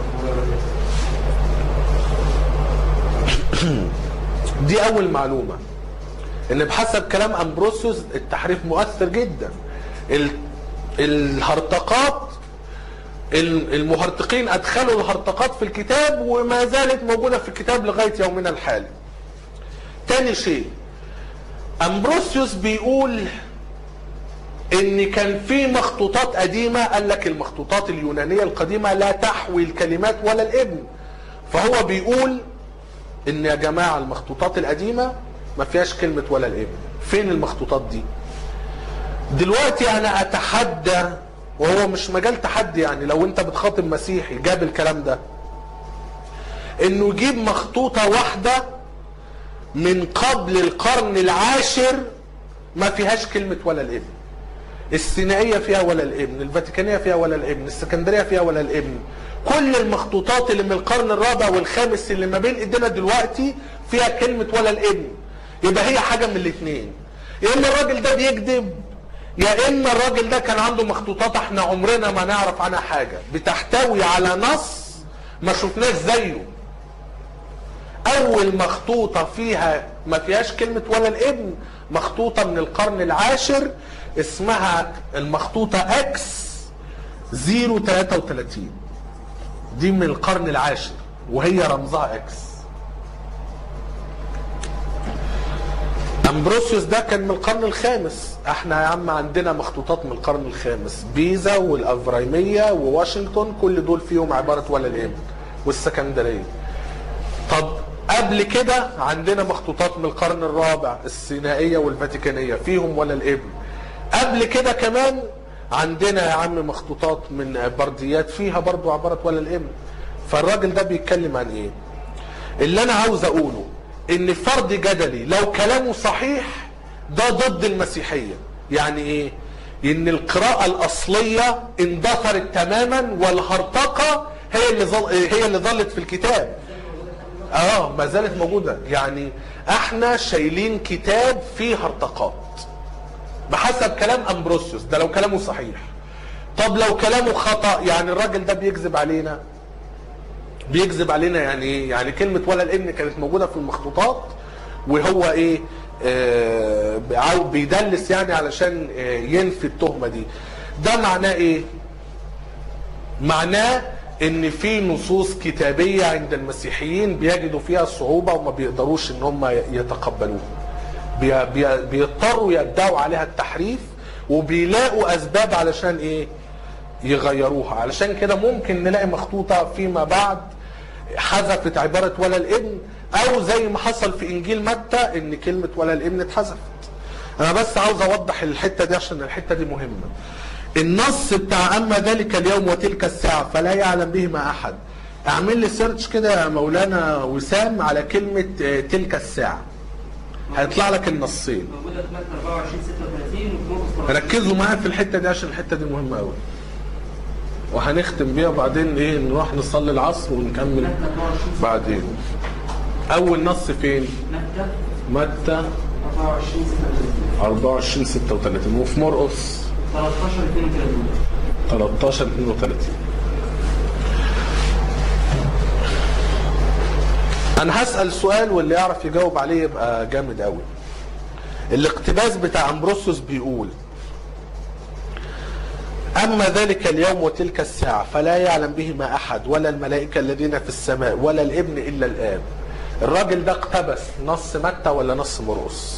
دي اول معلومه ان بحسب كلام امبروسيوس التحريف مؤثر جدا ال- الهرطقات ال- المهرطقين ادخلوا الهرطقات في الكتاب وما زالت موجوده في الكتاب لغايه يومنا الحالي تاني شيء امبروسيوس بيقول ان كان في مخطوطات قديمه قال لك المخطوطات اليونانيه القديمه لا تحوي الكلمات ولا الابن فهو بيقول ان يا جماعه المخطوطات القديمه ما فيهاش كلمه ولا الابن فين المخطوطات دي دلوقتي انا اتحدى وهو مش مجال تحدي يعني لو انت بتخاطب مسيحي جاب الكلام ده انه يجيب مخطوطه واحده من قبل القرن العاشر ما فيهاش كلمه ولا الابن السينائية فيها ولا الابن الفاتيكانية فيها ولا الابن السكندرية فيها ولا الابن كل المخطوطات اللي من القرن الرابع والخامس اللي ما بين ايدينا دلوقتي فيها كلمة ولا الابن يبقى هي حاجة من الاثنين يا اما الراجل ده بيكذب يا اما الراجل ده كان عنده مخطوطات احنا عمرنا ما نعرف عنها حاجة بتحتوي على نص ما شفناش زيه اول مخطوطه فيها ما فيهاش كلمه ولا الابن مخطوطه من القرن العاشر اسمها المخطوطه اكس 033 دي من القرن العاشر وهي رمزها اكس امبروسيوس ده كان من القرن الخامس احنا يا عم عندنا مخطوطات من القرن الخامس بيزا والافرايميه وواشنطن كل دول فيهم عباره ولا الابن والسكندريه طب قبل كده عندنا مخطوطات من القرن الرابع السينائية والفاتيكانية فيهم ولا الابن قبل كده كمان عندنا يا عم مخطوطات من برديات فيها برضو عبارة ولا الابن فالراجل ده بيتكلم عن ايه اللي انا عاوز اقوله ان فرض جدلي لو كلامه صحيح ده ضد المسيحية يعني ايه ان القراءة الاصلية اندثرت تماما والهرطقة هي اللي ظل هي اللي ظلت في الكتاب اه ما زالت موجوده يعني احنا شايلين كتاب فيه هرطقات بحسب كلام امبروسيوس ده لو كلامه صحيح طب لو كلامه خطا يعني الراجل ده بيكذب علينا بيكذب علينا يعني ايه يعني كلمه ولا الابن كانت موجوده في المخطوطات وهو ايه آه عاو- بيدلس يعني علشان آه ينفي التهمه دي ده معناه ايه معناه ان في نصوص كتابيه عند المسيحيين بيجدوا فيها صعوبه وما بيقدروش ان هم يتقبلوها بي- بي- بيضطروا يدعوا عليها التحريف وبيلاقوا اسباب علشان ايه يغيروها علشان كده ممكن نلاقي مخطوطه فيما بعد حذفت عباره ولا الابن او زي ما حصل في انجيل متى ان كلمه ولا الابن اتحذفت انا بس عاوز اوضح الحته دي عشان الحته دي مهمه النص بتاع اما ذلك اليوم وتلك الساعه فلا يعلم بهما احد اعمل لي سيرش كده يا مولانا وسام على كلمه آه، تلك الساعه هيطلع لك النصين موجوده في متى 24 36 وفي مرقس 13. ركزوا معايا في الحته دي عشان الحته دي مهمه قوي وهنختم بيها وبعدين ايه نروح نصلي العصر ونكمل متى 24 بعدين اول نص فين متى متى 24 36 24 36 وفي مرقس 13 32 13 32 انا هسال سؤال واللي يعرف يجاوب عليه يبقى جامد قوي الاقتباس بتاع امبروسيوس بيقول أما ذلك اليوم وتلك الساعة فلا يعلم بهما أحد ولا الملائكة الذين في السماء ولا الابن إلا الآب الراجل ده اقتبس نص متى ولا نص مرقس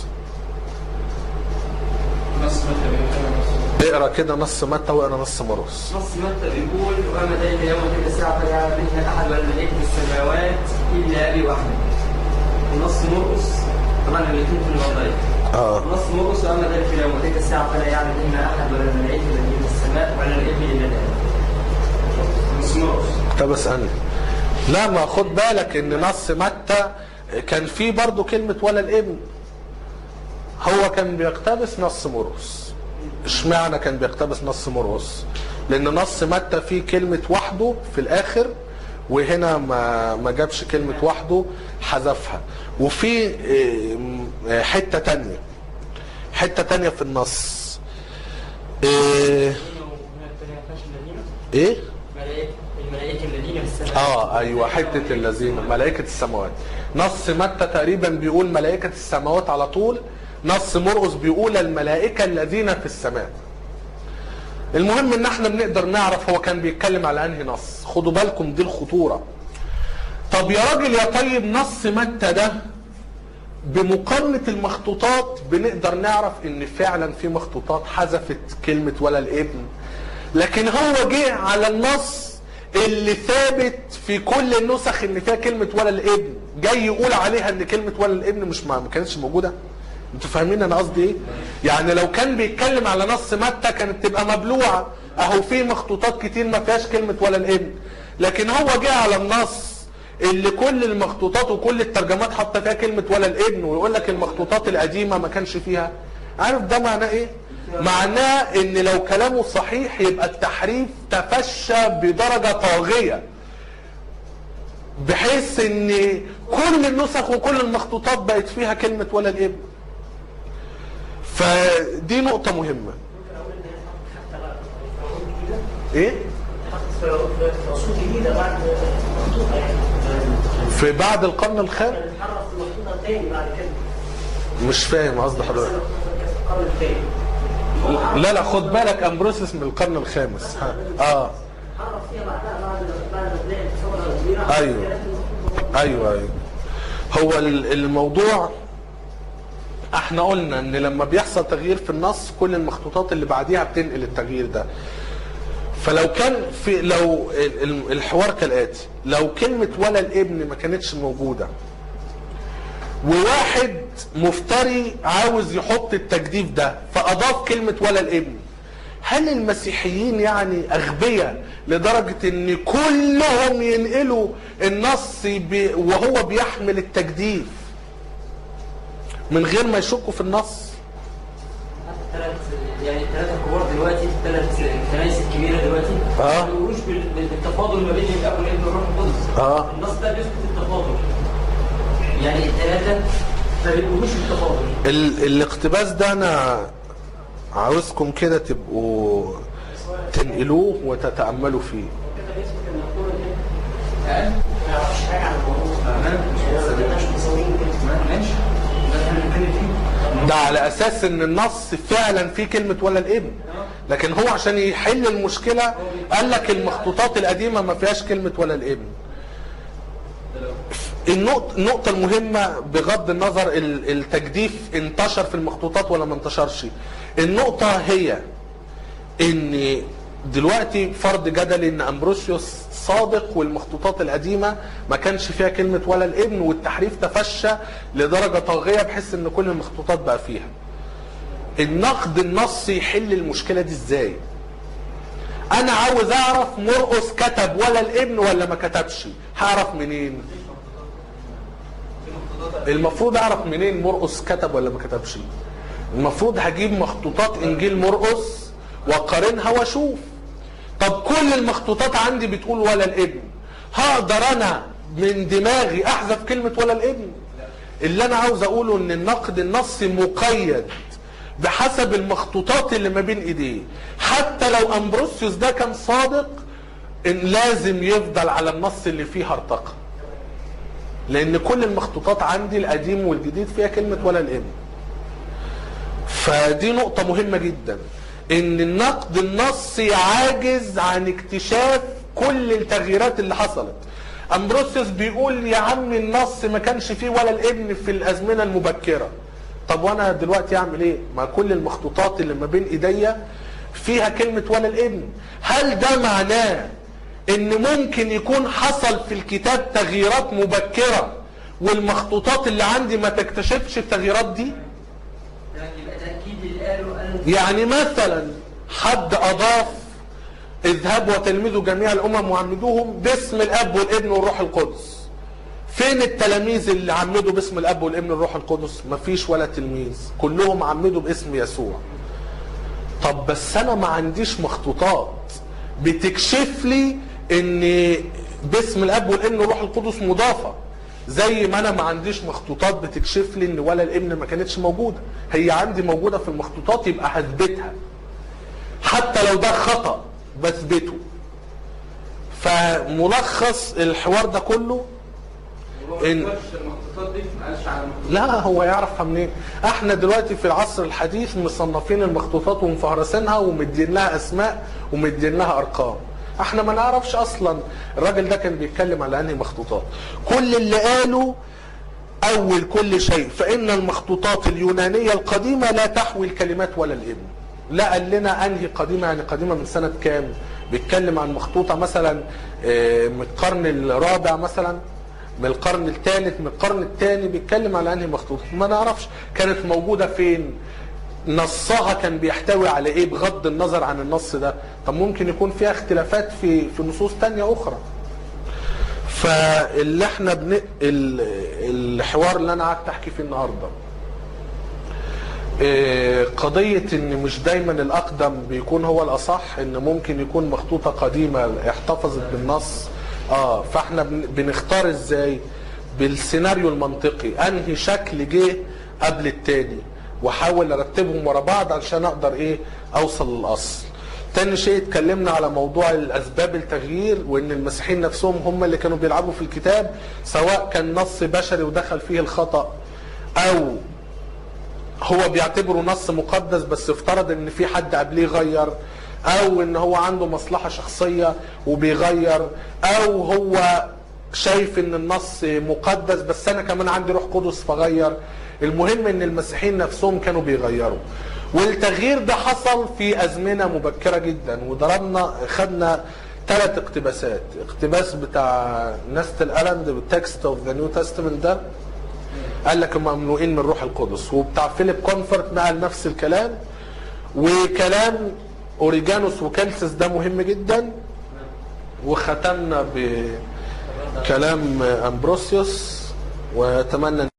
نص متى بيقول نص اقرا كده نص متى واقرا نص مرقس نص متى بيقول واما ذلك اليوم تلك الساعه فلا يعلم بهن احد ولا الملائكه في السماوات الا ابي وحده ونص مرقس طبعا الاثنين في الوضعيه اه نص مرقس واما ذلك اليوم وتلك الساعه فلا يعلم بهن احد ولا الملائكه الذين في السماء ولا الابن الا الاب نص مرقس اقتبس أنا لا ما خد بالك ان نص متى كان فيه برضو كلمة ولا الابن هو كان بيقتبس نص مرقس اشمعنى كان بيقتبس نص مرقس لان نص متى فيه كلمة وحده في الاخر وهنا ما ما جابش كلمة وحده حذفها وفي اه، حتة تانية حتة تانية في النص اه، ايه الملائكه الذين في السماء اه ايوه حته الذين ملائكه السماوات نص متى تقريبا بيقول ملائكه السماوات على طول نص مرقس بيقول الملائكه الذين في السماء المهم ان احنا بنقدر نعرف هو كان بيتكلم على انهي نص خدوا بالكم دي الخطوره طب يا راجل يا طيب نص متى ده بمقارنة المخطوطات بنقدر نعرف ان فعلا في مخطوطات حذفت كلمة ولا الابن لكن هو جه على النص اللي ثابت في كل النسخ ان فيها كلمة ولا الابن جاي يقول عليها ان كلمة ولا الابن مش ما ما كانتش موجودة انتوا فاهمين انا قصدي ايه يعني لو كان بيتكلم على نص متى كانت تبقى مبلوعة اهو في مخطوطات كتير ما فيهاش كلمة ولا الابن لكن هو جه على النص اللي كل المخطوطات وكل الترجمات حاطه فيها كلمه ولا الابن ويقول لك المخطوطات القديمه ما كانش فيها عارف ده معناه ايه معناه ان لو كلامه صحيح يبقى التحريف تفشى بدرجه طاغيه بحيث ان كل النسخ وكل المخطوطات بقت فيها كلمه ولا الابن فدي نقطه مهمه حتى بعد عقود جديده ايه حتى في عصور جديده بعد مخطوطه يعني في بعد القرن الخامس كان اتحرف في مخطوطه تاني بعد كده مش فاهم قصد بس حضرتك المخطوطه كانت في القرن الثاني لا لا خد بالك امبروسيس من القرن الخامس ها. اه حرف فيها بعدها بعد بعد ما تلاقي الثوره الكبيره أيوة. كانت المخطوطة ايوه ايوه هو ال- الموضوع احنا قلنا ان لما بيحصل تغيير في النص كل المخطوطات اللي بعديها بتنقل التغيير ده فلو كان في لو ال- ال- الحوار كالاتي لو كلمه ولا الابن ما كانتش موجوده وواحد مفتري عاوز يحط التجديف ده فاضاف كلمه ولا الابن هل المسيحيين يعني اغبياء لدرجه ان كلهم ينقلوا النص بي وهو بيحمل التجديف من غير ما يشكوا في النص ثلاث يعني الثلاثه الكبار دلوقتي الثلاث الكنائس الكبيره دلوقتي آه. ما بيقولوش بال- بال- بالتفاضل ما بين الاب والابن والروح القدس آه. النص ده بيثبت التفاضل يعني الثلاثه ما بيقولوش بالتفاضل ال الاقتباس ده انا عاوزكم كده تبقوا تنقلوه وتتاملوا فيه كده بيثبت ان الدكتور ده ما يعرفش حاجه عن الموضوع تمام ده مش مصورين كده ماشي ده احنا بنتكلم فيه ده على اساس ان النص فعلا فيه كلمه ولا الابن لكن هو عشان يحل المشكله قال لك المخطوطات القديمه ما فيهاش كلمه ولا الابن النقطة النقطة المهمة بغض النظر ال- التجديف انتشر في المخطوطات ولا ما انتشرش النقطة هي ان دلوقتي فرض جدلي ان امبروسيوس صادق والمخطوطات القديمة ما كانش فيها كلمة ولا الابن والتحريف تفشى لدرجة طاغية بحيث ان كل المخطوطات بقى فيها النقد النصي يحل المشكلة دي ازاي انا عاوز اعرف مرقس كتب ولا الابن ولا ما كتبش هعرف منين المفروض اعرف منين مرقس كتب ولا ما كتبش المفروض هجيب مخطوطات انجيل مرقس واقارنها واشوف طب كل المخطوطات عندي بتقول ولا الابن هقدر انا من دماغي احذف كلمة ولا الابن اللي انا عاوز اقوله ان النقد النصي مقيد بحسب المخطوطات اللي ما بين ايديه حتى لو امبروسيوس ده كان صادق ان لازم يفضل على النص اللي فيه هرطقه لان كل المخطوطات عندي القديم والجديد فيها كلمه ولا الابن فدي نقطة مهمة جدا ان النقد النصي عاجز عن اكتشاف كل التغييرات اللي حصلت امبروسيوس بيقول يا عم النص ما كانش فيه ولا الابن في الازمنة المبكرة طب وانا دلوقتي اعمل ايه ما كل المخطوطات اللي ما بين ايديا فيها كلمة ولا الابن هل ده معناه ان ممكن يكون حصل في الكتاب تغييرات مبكرة والمخطوطات اللي عندي ما تكتشفش التغييرات دي يبقى تاكيد اللي قاله قاله يعني مثلا حد اضاف اذهبوا وتلمذوا جميع الامم وعمدوهم باسم الاب والابن والروح القدس فين التلاميذ اللي عمدوا باسم الاب والابن والروح القدس مفيش ولا تلميذ كلهم عمدوا باسم يسوع طب بس انا ما عنديش مخطوطات بتكشف لي ان باسم الاب والابن والروح القدس مضافه زي ما انا ما عنديش مخطوطات بتكشف لي ان ولا الابن ما كانتش موجوده هي عندي موجوده في المخطوطات يبقى هثبتها حتى لو ده خطا بثبته فملخص الحوار ده كله هو إن- ما قالش المخطوطات دي ما قالش على المخطوطات لا هو يعرفها منين احنا دلوقتي في العصر الحديث مصنفين المخطوطات ومفهرسينها ومدين لها اسماء ومدين لها ارقام احنا ما نعرفش اصلا الراجل ده كان بيتكلم على انهي مخطوطات كل اللي قاله اول كل شيء فان المخطوطات اليونانيه القديمه لا تحوي الكلمات ولا الابن لا قال لنا انهي قديمه يعني قديمه من سنه كام بيتكلم عن مخطوطه مثلا آه، من القرن الرابع مثلا من القرن الثالث من القرن الثاني بيتكلم على انهي مخطوطه ما نعرفش كانت موجوده فين نصها كان بيحتوي على ايه بغض النظر عن النص ده طب ممكن يكون فيها اختلافات في في نصوص تانية اخرى فاللي احنا بن... ال... الحوار اللي انا قعدت احكي فيه النهارده إيه، قضية ان مش دايما الاقدم بيكون هو الاصح ان ممكن يكون مخطوطة قديمة احتفظت بالنص اه فاحنا بن- بنختار ازاي بالسيناريو المنطقي انهي شكل جه قبل التاني واحاول ارتبهم ورا بعض علشان اقدر ايه اوصل للاصل تاني شيء اتكلمنا على موضوع الاسباب التغيير وان المسيحيين نفسهم هم اللي كانوا بيلعبوا في الكتاب سواء كان نص بشري ودخل فيه الخطأ او هو بيعتبره نص مقدس بس افترض ان في حد قبليه غير او ان هو عنده مصلحة شخصية وبيغير او هو شايف ان النص مقدس بس انا كمان عندي روح قدس فغير المهم ان المسيحيين نفسهم كانوا بيغيروا والتغيير ده حصل في ازمنة مبكرة جدا وضربنا خدنا ثلاث اقتباسات اقتباس بتاع نستل الاند بالتكست اوف ذا نيو تestament ده قال لك هم ممنوعين من روح القدس وبتاع فيليب كونفورت نقل نفس الكلام وكلام اوريجانوس وكالسس ده مهم جدا وختمنا بكلام امبروسيوس واتمنى